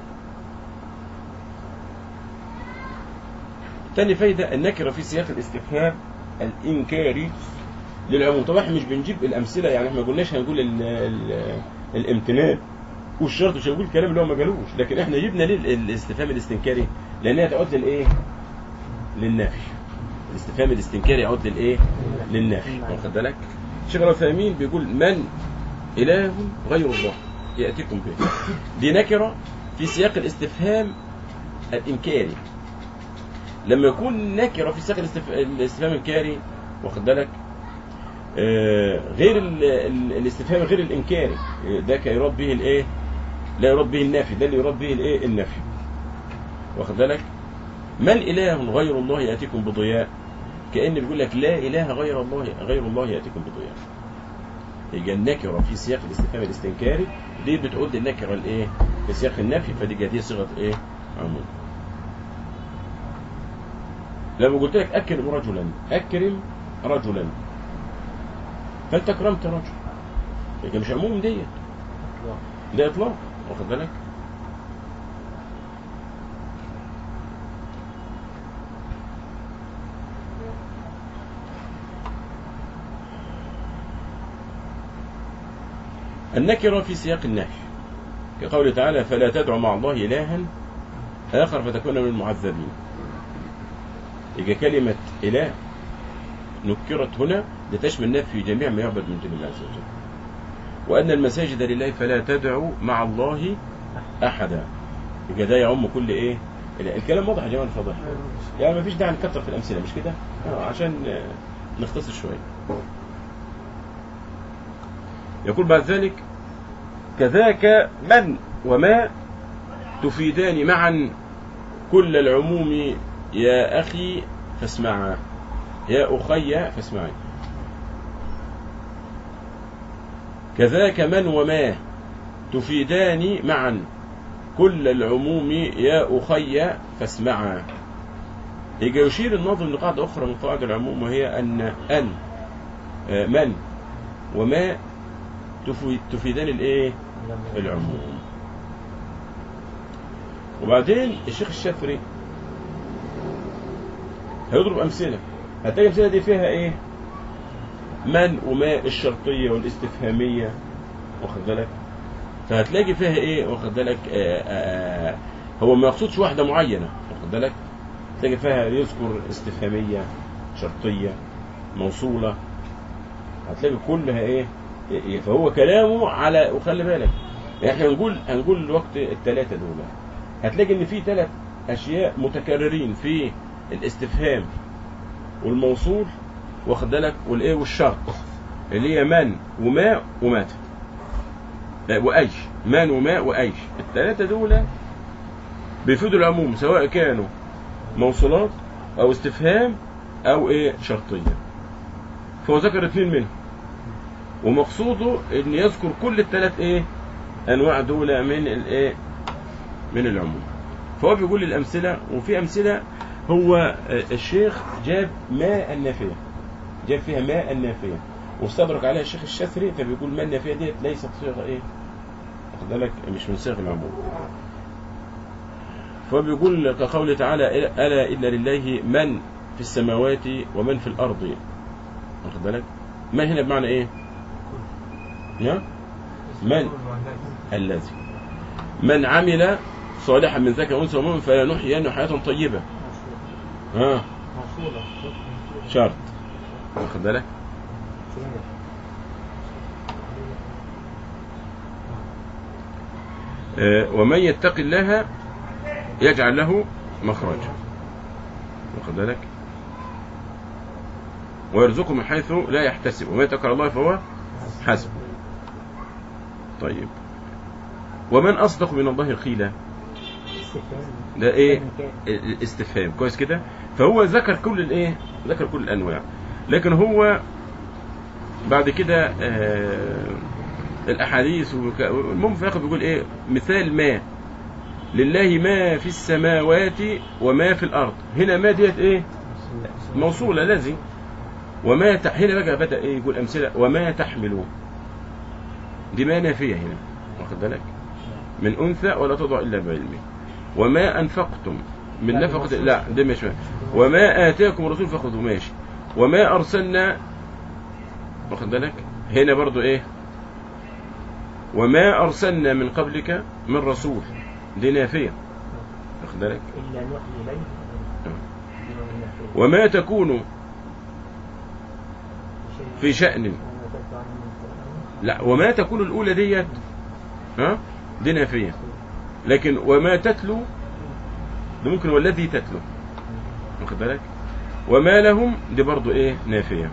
تاني فايدة النكرة في سياق الاستفهام الإنكاري للعموم طبعا احنا مش بنجيب الأمثلة يعني احنا ما قلناش هنقول ال ال الامتنان والشرط مش هنقول الكلام اللي هو ما قالوش لكن احنا جبنا ليه ال- الاستفهام الاستنكاري لأنها تعود للإيه؟ للنفي الاستفهام الاستنكاري يعود للإيه؟ للنفي واخد بالك؟ الشيخ العثيمين بيقول من إله غير الله يأتيكم به دي نكرة في سياق الاستفهام الإنكاري لما يكون نكرة في سياق الاستف... الاستفهام الإنكاري واخد بالك آه غير ال... ال... الاستفهام غير الإنكاري آه، ده يراد به الإيه لا يراد به النفي ده اللي يراد به الإيه النفي واخد بالك من إله غير الله يأتيكم بضياء كأن بيقول لك لا إله غير الله غير الله يأتيكم بضياء يبقى النكرة في سياق الاستفهام الاستنكاري دي بتعود النكرة الايه في سياق النفي فدي دي صيغة ايه عموم لما قلت لك اكرم رجلا اكرم رجلا فانت اكرمت رجل يبقى مش عموم ديت ده اطلاق واخد بالك النكرة في سياق النهي كقوله تعالى فلا تدع مع الله إلها آخر فتكون من المعذبين يبقى كلمة إله نكرت هنا لتشمل نفي جميع ما يعبد من دون الله عز وجل وأن المساجد لله فلا تدعوا مع الله أحدا يبقى ده يعم كل إيه إله. الكلام واضح يا جماعة الفضل يعني ما فيش داعي نكتر في الأمثلة مش كده آه، عشان آه، نختصر شوية يقول بعد ذلك كذاك من وما تفيدان معا كل العموم يا أخي فاسمعا يا أخي فاسمعي كذاك من وما تفيدان معا كل العموم يا أخي فاسمعا يجي يشير الناظم لقاعدة أخرى من قواعد العموم وهي أن أن آه، من وما تفي- تفيدان الايه العموم وبعدين الشيخ الشافعي هيضرب امثله هتلاقي الامثله دي فيها ايه من وما الشرطيه والاستفهاميه واخد بالك فهتلاقي فيها ايه واخد بالك آه، آه، هو ما يقصدش واحده معينه واخد بالك تلاقي فيها يذكر استفهاميه شرطيه موصوله هتلاقي كلها ايه إيه، فهو كلامه على وخلي بالك احنا هنقول هنقول الوقت الثلاثه دول هتلاقي ان في ثلاث اشياء متكررين في الاستفهام والموصول واخد بالك والايه والشرط اللي هي من وما ومتى لا، وايش من وما وايش الثلاثه دول بيفيدوا العموم سواء كانوا موصولات او استفهام او ايه شرطيه فهو ذكر اثنين منهم ومقصوده ان يذكر كل الثلاث ايه انواع دول من الايه من العموم فهو بيقول الامثله وفي امثله هو آه، الشيخ جاب ما النافيه جاب فيها ما النافيه واستدرك عليها الشيخ الشافعي فبيقول ما النافيه ديت ليست صيغه ايه واخد بالك مش من صيغ العموم فهو بيقول كقوله تعالى الا الا لله من في السماوات ومن في الارض واخد بالك من هنا بمعنى ايه ها من الذي من عمل صالحا من ذكر انثى ومؤمن فلنحيينه حياه طيبه ها موصولة شرط واخد بالك آه، ومن يتق الله يجعل له مخرجا واخد بالك ويرزقه من حيث لا يحتسب وما يتقى الله فهو حسبه طيب ومن اصدق من الله قيلا ده ايه الاستفهام كويس كده فهو ذكر كل الايه ذكر كل الانواع لكن هو بعد كده آه الاحاديث وك- المهم في الاخر بيقول ايه مثال ما لله ما في السماوات وما في الارض هنا ما ديت ايه موصوله لازم وما ت... هنا بقى بدا ايه يقول امثله وما تحملون دي ما نافيه هنا واخد بالك من انثى ولا تضع الا بعلمه وما انفقتم من لا، دي نفقه موصولة. لا ده مش وما اتاكم الرسول فخذوه ماشي وما ارسلنا واخد بالك هنا برضو ايه وما ارسلنا من قبلك من رسول دي نافيه واخد بالك إلا نوحي إليه وما تكون في شأن لا وما تكون الأولى ديت ها دي نافية لكن وما تتلو ده ممكن والذي تتلو واخد بالك وما لهم دي برضو ايه نافية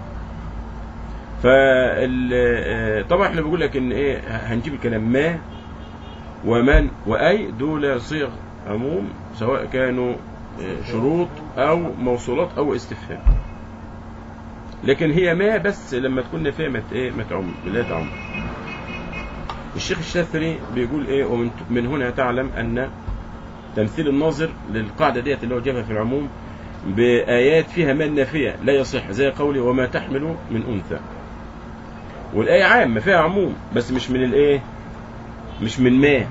فال آه، طبعا احنا بقول لك ان ايه هنجيب الكلام ما ومن واي دول صيغ عموم سواء كانوا آه، شروط او موصولات او استفهام لكن هي ما بس لما تكون نافيه ما ت- ايه ما تعم لا تعم الشيخ الشاذلي بيقول ايه ومن من هنا تعلم ان تمثيل الناظر للقاعده ديت اللي هو جابها في العموم بايات فيها ما النافيه لا يصح زي قولي وما تحمل من انثى والايه عامه فيها عموم بس مش من الايه مش من ما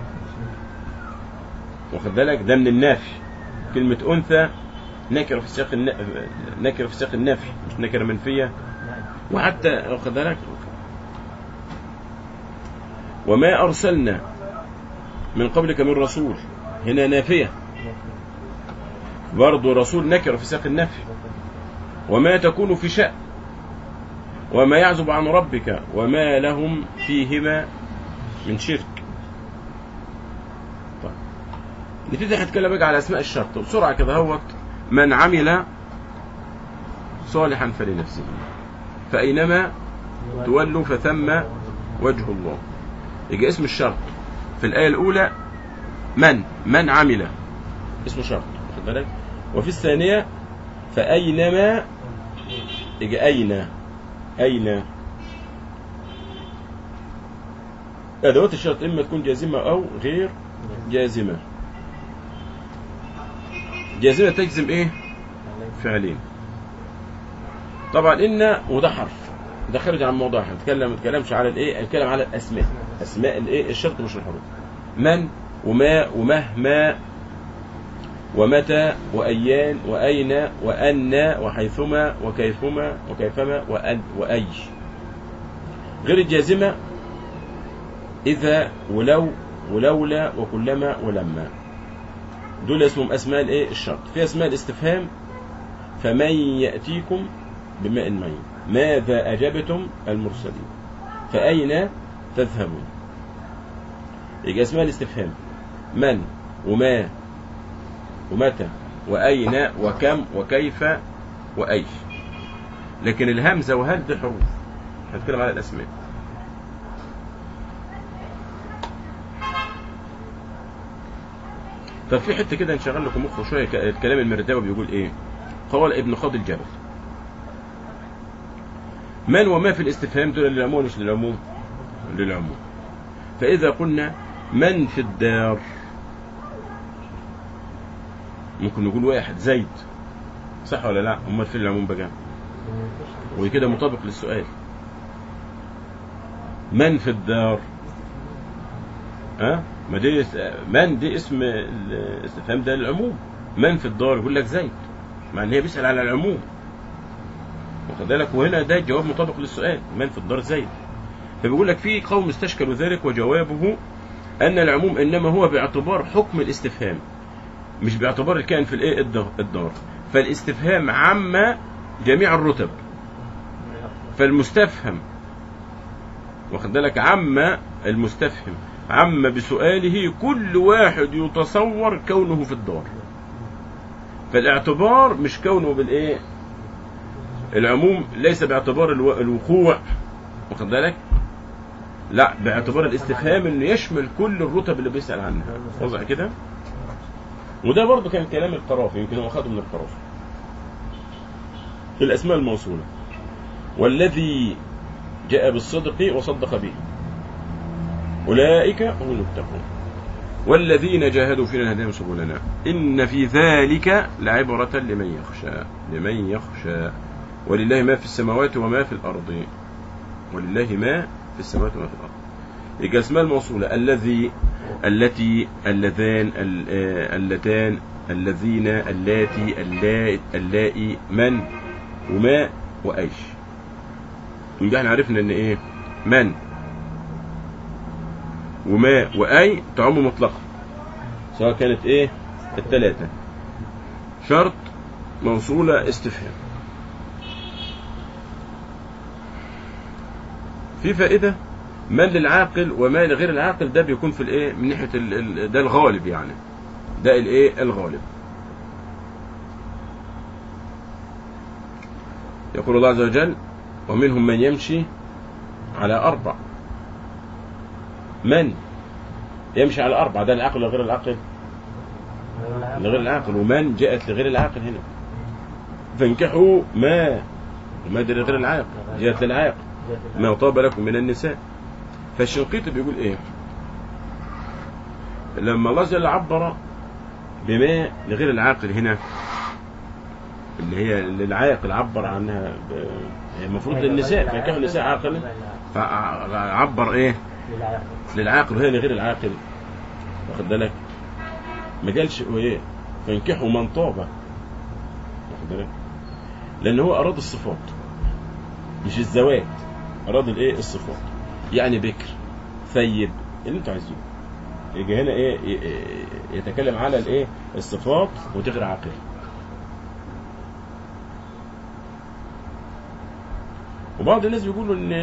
واخد بالك ده من النافي كلمه انثى نكره في سياق الن... نكره في سياق النفي مش نكره منفيه وحتى واخد بالك وما ارسلنا من قبلك من رسول هنا نافيه برضه رسول نكره في سياق النفي وما تكون في شأن وما يعزب عن ربك وما لهم فيهما من شرك طيب نبتدي نتكلم بقى على اسماء الشرط بسرعه كده هوت من عمل صالحا فلنفسه فأينما تولوا فثم وجه الله يجي اسم الشرط في الآية الأولى من من عمل اسم شرط واخد بالك وفي الثانية فأينما يجي أين أين أدوات الشرط إما تكون جازمة أو غير جازمة جازمة تجزم إيه فعلين طبعا إن وده حرف ده خارج عن موضوعها نتكلم ما نتكلمش على الايه نتكلم على الاسماء اسماء الايه الشرط مش الحروف من وما ومهما ومتى وايان واين وان وحيثما وكيفما وكيفما وأن واي غير الجازمه اذا ولو ولولا وكلما ولما دول اسمهم اسماء الايه الشرط في اسماء الاستفهام فمن ياتيكم بماء معين ماذا أجبتم المرسلين فأين تذهبون يجي اسمها الاستفهام من وما ومتى وأين وكم وكيف وأي لكن الهمزة وهل دي حروف هنتكلم على الأسماء طب في حته كده نشغل لكم مخه شويه ك- الكلام المرداوي بيقول ايه؟ قال ابن خاض الجبل من وما في الاستفهام دول للعموم مش للعموم للعموم فإذا قلنا من في الدار ممكن نقول واحد زيد صح ولا لا امال في العموم بقى وكده مطابق للسؤال من في الدار ها ما دي من دي اسم الاستفهام ده للعموم من في الدار يقول لك زيد مع ان هي بيسأل على العموم واخد بالك وهنا ده جواب مطابق للسؤال من في الدار زيد فبيقول لك في قوم استشكلوا ذلك وجوابه ان العموم انما هو باعتبار حكم الاستفهام مش باعتبار الكائن في الايه الدار الدار. فالاستفهام عم جميع الرتب فالمستفهم واخد بالك عم المستفهم عم بسؤاله كل واحد يتصور كونه في الدار فالاعتبار مش كونه بالايه العموم ليس باعتبار الو- الوقوع واخد بالك لا باعتبار الاستفهام انه يشمل كل الرتب اللي بيسأل عنها واضح كده وده برضه كان كلام القرافي يمكن هو اخده من القرافي في الاسماء الموصوله والذي جاء بالصدق وصدق به اولئك هم المتقون والذين جاهدوا فينا لهديهم سبلنا ان في ذلك لعبره لمن يخشى لمن يخشى ولله ما في السماوات وما في الارض ولله ما في السماوات وما في الارض يبقى اسماء الموصوله الذي التي اللذان ال- آه، اللتان الذين اللاتي اللائي اللائي من وما وايش يبقى احنا عرفنا ان ايه من وما واي تعم مطلقا سواء كانت ايه الثلاثه شرط موصوله استفهام في فائده من للعاقل وما لغير العاقل ده بيكون في الايه من ناحيه ال- ال- ده الغالب يعني ده الايه الغالب يقول الله عز وجل ومنهم من يمشي على اربع من يمشي على اربع ده العقل ولا غير العقل لغير العاقل ومن جاءت لغير العاقل هنا فانكحوا ما وما دي لغير العاقل جاءت للعاقل ما طاب لكم من النساء فالشنقيطي بيقول ايه لما الله جل عبر بما لغير العاقل هنا اللي هي للعاقل عبر عنها ب... هي المفروض للنساء فكان النساء عاقل فعبر ايه للعاقل وهي لغير العاقل واخد بالك ما قالش ايه فانكحوا من طاب واخد بالك لان هو اراد الصفات مش الزواج اراد الايه الصفات يعني بكر ثيب اللي انتوا عايزينه يجي هنا ايه ي- ي- يتكلم على الايه الصفات وتغير عاقل وبعض الناس بيقولوا ان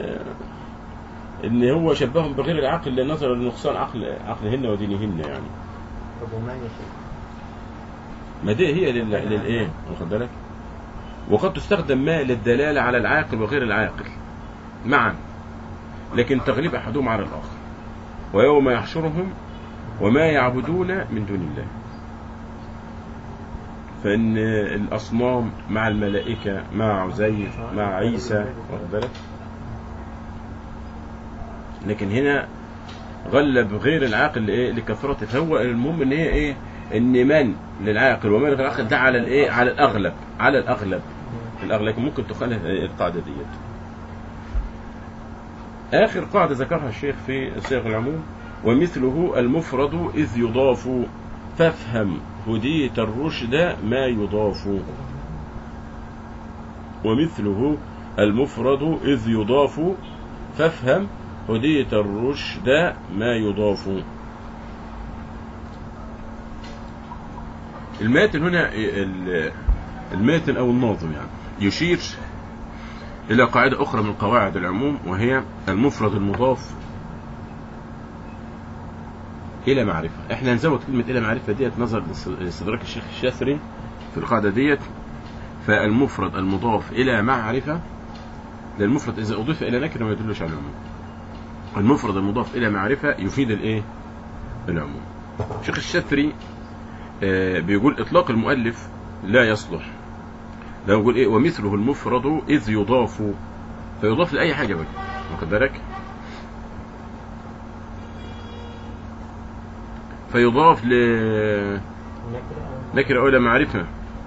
ان هو شبههم بغير العقل لنظر لنقصان عقل عقلهن ودينهن يعني طب وما يا شيخ ما دي هي لل... للايه واخد بالك وقد تستخدم ما للدلاله على العاقل وغير العاقل معا لكن تغليب احدهم على الاخر ويوم يحشرهم وما يعبدون من دون الله فان الاصنام مع الملائكه مع عزير مع عيسى واخد بالك لكن هنا غلب غير العاقل لايه لكثرته فهو المهم ان هي ايه ان من للعاقل ومن لغير العاقل ده على الايه على الاغلب على الاغلب الاغلب لكن ممكن تخالف القاعده ديت اخر قاعده ذكرها الشيخ في صيغ العموم ومثله المفرد اذ يضاف فافهم هدية الرشد ما يضاف ومثله المفرد إذ يضاف فافهم هدية الرشد ما يضاف الماتن هنا ال- الماتن أو الناظم يعني يشير إلى قاعدة أخرى من قواعد العموم وهي المفرد المضاف إلى معرفة إحنا هنزود كلمة إلى معرفة ديت نظر لاستدراك الشيخ الشاثري في القاعدة ديت فالمفرد المضاف إلى معرفة للمفرد إذا أضيف إلى نكرة ما يدلش على العموم المفرد المضاف إلى معرفة يفيد الإيه؟ العموم الشيخ الشاثري آه، بيقول إطلاق المؤلف لا يصلح لو يقول إيه ومثله المفرد إذ يضاف فيضاف لأي حاجة بقى واخد بالك فيضاف ل نكرة أو إلى معرفة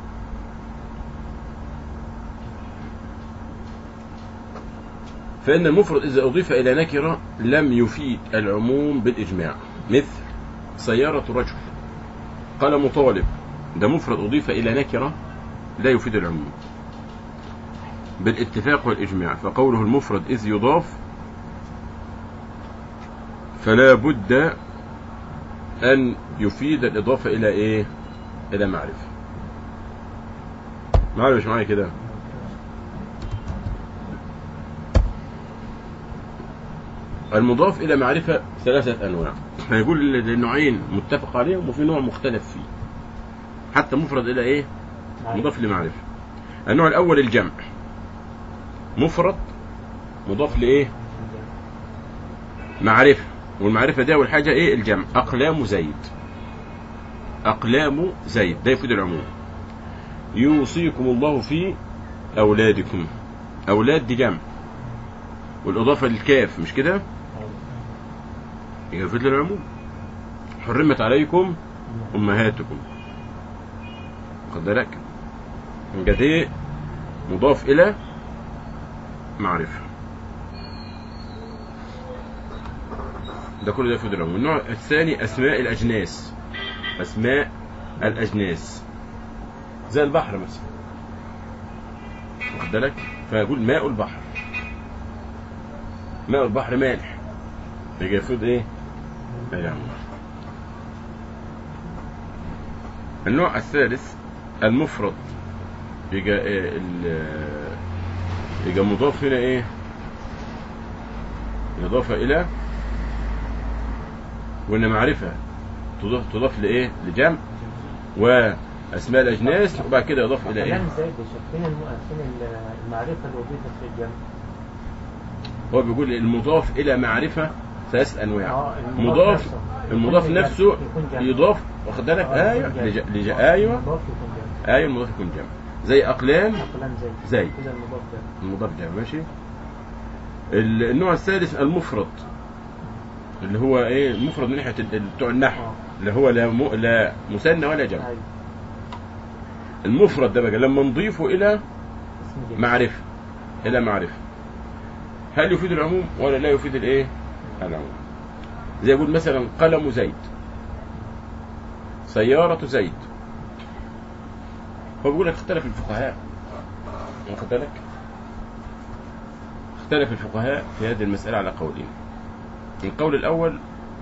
فإن المفرد إذا أضيف إلى نكرة لم يفيد العموم بالإجماع مثل سيارة رجل قال مطالب ده مفرد أضيف إلى نكرة لا يفيد العموم بالاتفاق والإجماع فقوله المفرد إذ يضاف فلا بد أن يفيد الإضافة إلى إيه إلى معرفة معايا مش معايا كده المضاف إلى معرفة ثلاثة أنواع فيقول النوعين متفق عليهم وفي نوع مختلف فيه حتى مفرد إلى إيه مضاف لمعرفة النوع الأول الجمع مفرد مضاف لإيه معرفة والمعرفة دي أول حاجة إيه الجمع أقلام زيد أقلام زيد ده يفيد العموم يوصيكم الله في أولادكم أولاد دي جمع والإضافة للكاف مش كده يفيد العموم حرمت عليكم أمهاتكم خد بالك يبقى دي مضاف إلى معرفة ده كله ده يفيد العموم النوع الثاني أسماء الأجناس أسماء الأجناس زي البحر مثلا واخد بالك فيقول ماء البحر ماء البحر مالح يبقى يفيد ايه؟ يعني النوع الثالث المفرد يبقى إيه ال- يبقى مضاف هنا ايه؟ إضافة إلى وإن معرفة تضاف تضاف لإيه؟ لجمع وأسماء الأجناس وبعد كده يضاف إلى إيه؟ كلام زايد يا شيخ فين الم... فين ال- المعرفة اللي أضيفت في الجمع؟ هو بيقول المضاف إلى معرفة ثلاث أنواع اه مضاف نفسه. المضاف يكون جمع. نفسه يكون جمع. يضاف واخد بالك آه، ايوه يكون لج... جمع. لج... آه، ايوه المضاف يكون جمع ايوه المضاف يكون جمع زي اقلام أقلام زايد زايد. كده المضاف جمع المضاف جمع ماشي ال- النوع الثالث المفرد اللي هو ايه المفرد من ناحيه ال- بتوع النحو اه اللي هو لا م... لا مثنى ولا جمع أيوة. المفرد ده بقى لما نضيفه الى اسم جنس. معرفه الى معرفه هل يفيد العموم ولا لا يفيد الايه العموم زي يقول مثلا قلم زيد سيارة زيد هو بيقول لك اختلف الفقهاء واخد بالك اختلف الفقهاء في هذه المسألة على قولين القول الأول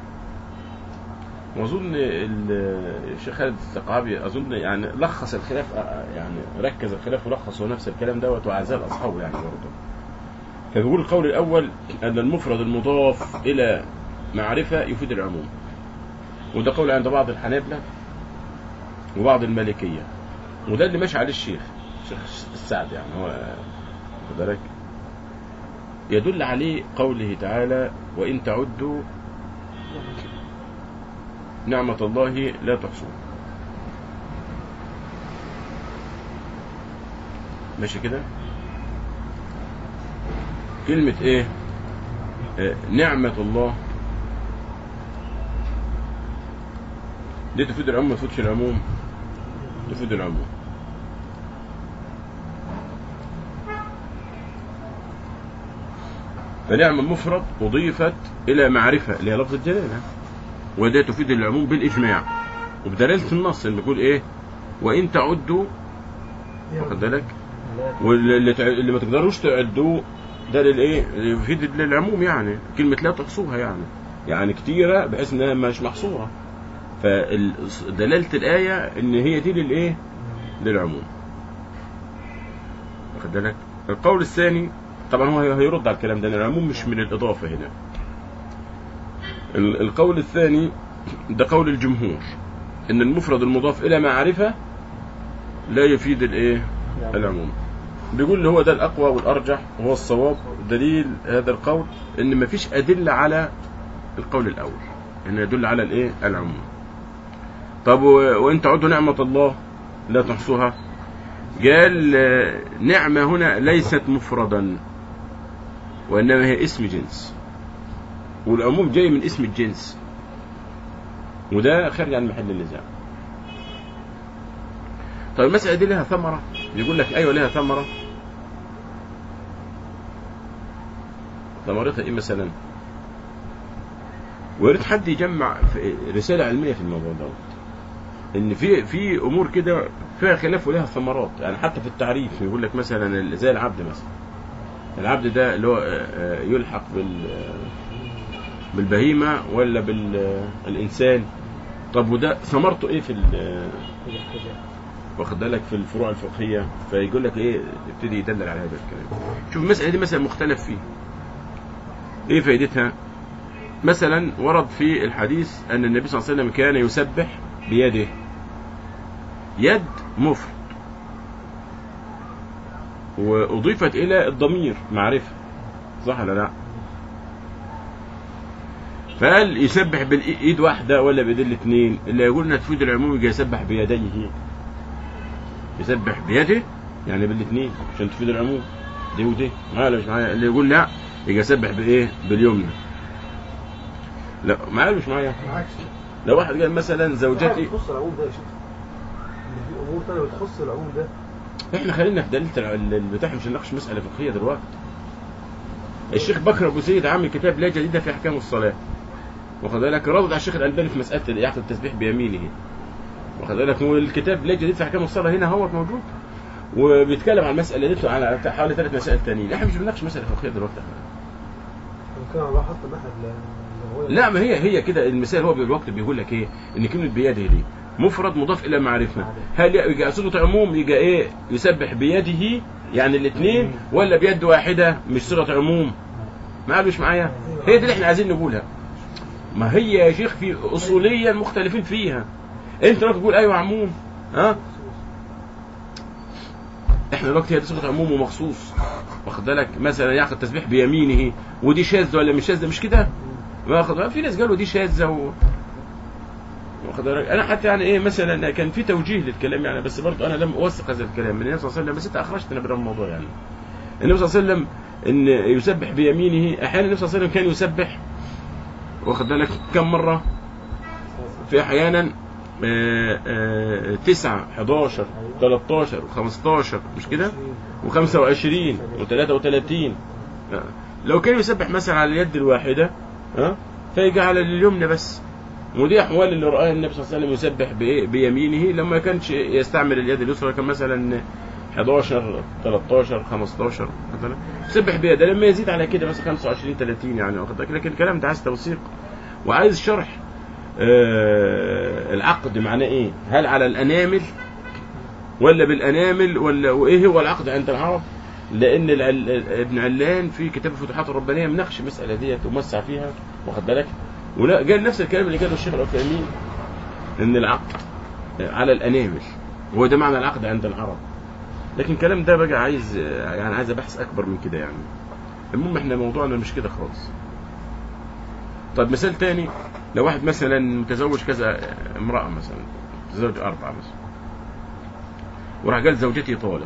وأظن ال- الشيخ خالد الثقافي أظن يعني لخص الخلاف يعني ركز الخلاف ولخص هو نفس الكلام دوت وعزال أصحابه يعني برضه فبيقول القول الأول أن المفرد المضاف إلى معرفة يفيد العموم وده قول عند بعض الحنابلة وبعض المالكية وده اللي ماشي عليه الشيخ الشيخ السعد يعني هو واخد بالك يدل عليه قوله تعالى وإن تعدوا نعمة الله لا تحصوها ماشي كده كلمة ايه آه، نعمة الله دي تفيد العموم ما تفيدش العموم تفيد العموم فنعمة مفرد أضيفت إلى معرفة اللي هي لفظ الجلالة وده تفيد العموم بالإجماع وبدلالة النص اللي بيقول إيه وإن تعدوا واخد بالك لا واللي تع- اللي ما تقدروش تعدوه ده للايه يفيد للعموم يعني كلمه لا تحصوها يعني يعني كتيره بحيث انها مش محصوره فدلاله الايه ان هي دي للايه للعموم واخد بالك القول الثاني طبعا هو هيرد على الكلام ده لأن العموم مش من الاضافه هنا ال- القول الثاني ده قول الجمهور ان المفرد المضاف الى معرفه لا يفيد الايه العموم بيقول اللي هو ده الأقوى والأرجح وهو الصواب دليل هذا القول إن مفيش أدلة على القول الأول إن يدل على الإيه العموم طب و- وإن تعدوا نعمة الله لا تحصوها قال آه، نعمة هنا ليست مفردا وإنما هي اسم جنس والعموم جاي من اسم الجنس وده خارج عن محل النزاع طيب المسألة دي لها ثمرة يقول لك أيوة لها ثمرة ثمرتها إيه مثلا ويريد حد يجمع في رسالة علمية في الموضوع ده إن في في أمور كده فيها خلاف ولها ثمرات يعني حتى في التعريف يقول لك مثلا ال- زي العبد مثلا العبد ده اللي هو آه، آه، يلحق بال آه، بالبهيمه ولا بالانسان طب وده ثمرته ايه في ال- واخد بالك في الفروع الفقهيه فيقول لك ايه يبتدي يدلل على هذا الكلام شوف المساله دي مثلا مختلف فيه ايه فائدتها مثلا ورد في الحديث ان النبي صلى الله عليه وسلم كان يسبح بيده يد مفرد واضيفت الى الضمير معرفه صح ولا لا فهل يسبح بالايد واحده ولا بايدين الاثنين اللي يقول انها تفيد العموم يجي يسبح بيديه يسبح بيده يعني بالاثنين عشان تفيد العموم دي ودي معايا ولا مش معايا اللي يقول لا يجي يسبح بايه باليمنى لا معايا ولا مش معايا بالعكس لو واحد قال مثلا زوجتي بتخص العموم ده يا شيخ اللي في امور ثانيه بتخص العموم ده احنا خلينا في دليل البتاع مش هنناقش مساله فقهيه دلوقتي الشيخ بكر ابو سيد عامل كتاب لا جديد في احكام الصلاه واخد بالك رد على الشيخ الالباني في مساله يعقد التسبيح بيمينه واخد بالك والكتاب لا جديد في احكام الصلاه هنا هو موجود وبيتكلم عن المساله دي على حوالي ثلاث مسائل تانيين احنا مش بنناقش مساله فقهيه دلوقتي كان الله حط الناحيه اللي هو لا ما هي هي كده المثال هو بالوقت بيقول لك ايه ان كلمه بيده دي مفرد مضاف الى معرفه هل يجي صيغه عموم يجي ايه يسبح بيده يعني الاثنين ولا بيد واحده مش صيغه عموم معايا مش معايا هي دي اللي احنا عايزين نقولها ما هي يا شيخ في اصوليا مختلفين فيها انت لو تقول ايوه عموم ها احنا دلوقتي هي دي صيغه عموم ومخصوص واخد بالك مثلا يعقد التسبيح بيمينه ودي شاذه ولا مش شاذه مش كده واخد بالك؟ في ناس قالوا دي شاذه و... واخد بالك انا حتى يعني ايه مثلا كان في توجيه للكلام يعني بس برضه انا لم اوثق هذا الكلام من النبي صلى الله عليه وسلم بس انت اخرجتنا من الموضوع يعني النبي صلى الله عليه وسلم ان يسبح بيمينه احيانا النبي صلى الله عليه وسلم كان يسبح واخد بالك كم مره في احيانا آه، آه، تسعة 11 13 15 مش كده و25 و33 لو كان يسبح مثلا على اليد الواحدة ها فيجي على اليمنى بس ودي احوال اللي رآها النبي صلى الله عليه وسلم يسبح بايه بيمينه لما كانش يستعمل اليد اليسرى كان مثلا 11 13 15 مثلا يسبح بيده لما يزيد على كده مثلا 25 30 يعني واخد بالك لكن الكلام ده عايز توثيق وعايز شرح آه العقد معناه ايه هل على الانامل ولا بالانامل ولا وايه هو العقد عند العرب لان العل... ابن علان في كتاب الفتوحات الربانيه مناقش المساله ديت ومسع فيها واخد بالك ولا قال نفس الكلام اللي قاله الشيخ العثيمين ان العقد على الانامل وهو ده معنى العقد عند العرب لكن الكلام ده بقى عايز يعني عايز بحث اكبر من كده يعني المهم احنا موضوعنا مش كده خالص طيب مثال تاني لو واحد مثلا متزوج كذا امرأة مثلا متزوج أربعة مثلا وراح قال زوجتي طالق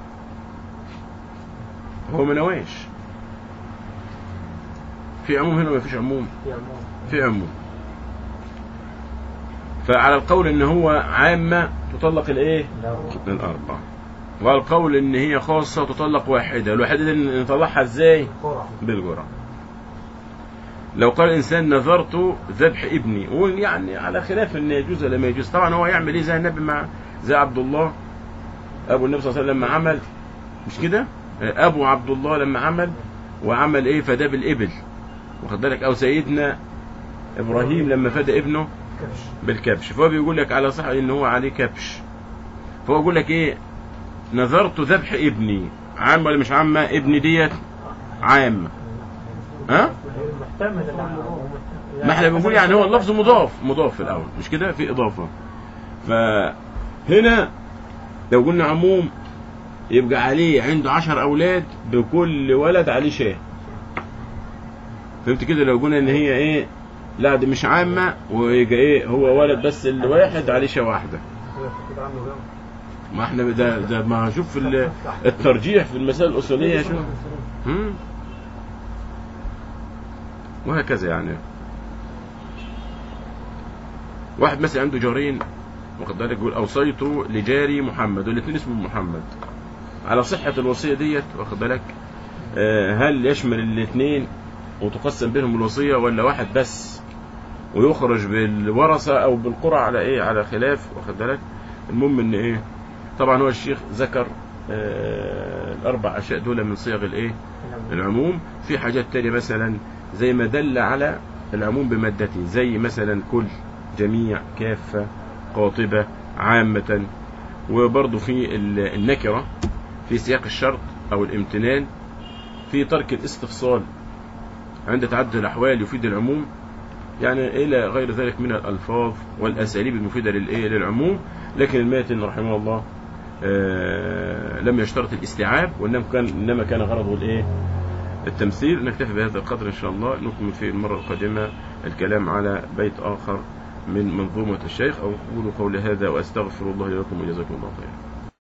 هو ما نواش في عموم هنا ما فيش عموم في عموم في عموم فعلى القول ان هو عامة تطلق الايه لا الأربعة وعلى القول ان هي خاصة تطلق واحدة الواحدة دي نطلعها ازاي قرعه بالجرعة لو قال الإنسان نذرت ذبح ابني ويعني على خلاف أن يجوز ولا ما يجوز طبعا هو يعمل إيه زي النبي مع زي عبد الله أبو النبي صلى الله عليه وسلم لما عمل مش كده أبو عبد الله لما عمل وعمل إيه فداه بالإبل واخد بالك أو سيدنا إبراهيم لما فدى ابنه كبش بالكبش فهو بيقول لك على صح ان هو عليه كبش فهو يقول لك ايه نذرت ذبح ابني عام ولا مش عامة ابني ديت عامة ها محتمل العموم ما احنا بنقول يعني هو اللفظ مضاف مضاف في الاول مش كده في اضافة فهنا لو قلنا عموم يبقى عليه عنده عشر اولاد بكل ولد عليه شاه فهمت كده لو قلنا ان هي ايه لا دي مش عامة ويبقى ايه هو ولد بس الواحد عليه شاه واحدة كده عنه جنب ما احنا ده ده ما شوف في ال- الترجيح في المسائل الاصوليه شوف هم؟ وهكذا يعني واحد مثلا عنده جارين واخد بالك يقول اوصيت لجاري محمد والاثنين اسمهم محمد على صحه الوصيه ديت واخد بالك آه، هل يشمل الاثنين وتقسم بينهم الوصيه ولا واحد بس ويخرج بالورثه او بالقرى على ايه على خلاف واخد بالك المهم ان ايه طبعا هو الشيخ ذكر آه، الاربع اشياء دول من صيغ الايه العموم. العموم في حاجات تانية مثلا زي ما دل على العموم بمادته زي مثلا كل جميع كافة قاطبة عامة وبرضه في ال- النكرة في سياق الشرط أو الامتنان في ترك الاستفصال عند تعدد الأحوال يفيد العموم يعني إلى غير ذلك من الألفاظ والأساليب المفيدة للإيه للعموم لكن الماتن رحمه الله آه، لم يشترط الاستيعاب وإنما كان إنما كان غرضه الإيه التمثيل نكتفي بهذا القدر إن شاء الله نكمل في المرة القادمة الكلام على بيت آخر من منظومة الشيخ أو أقول قولي هذا وأستغفر الله لكم وجزاكم الله خيرا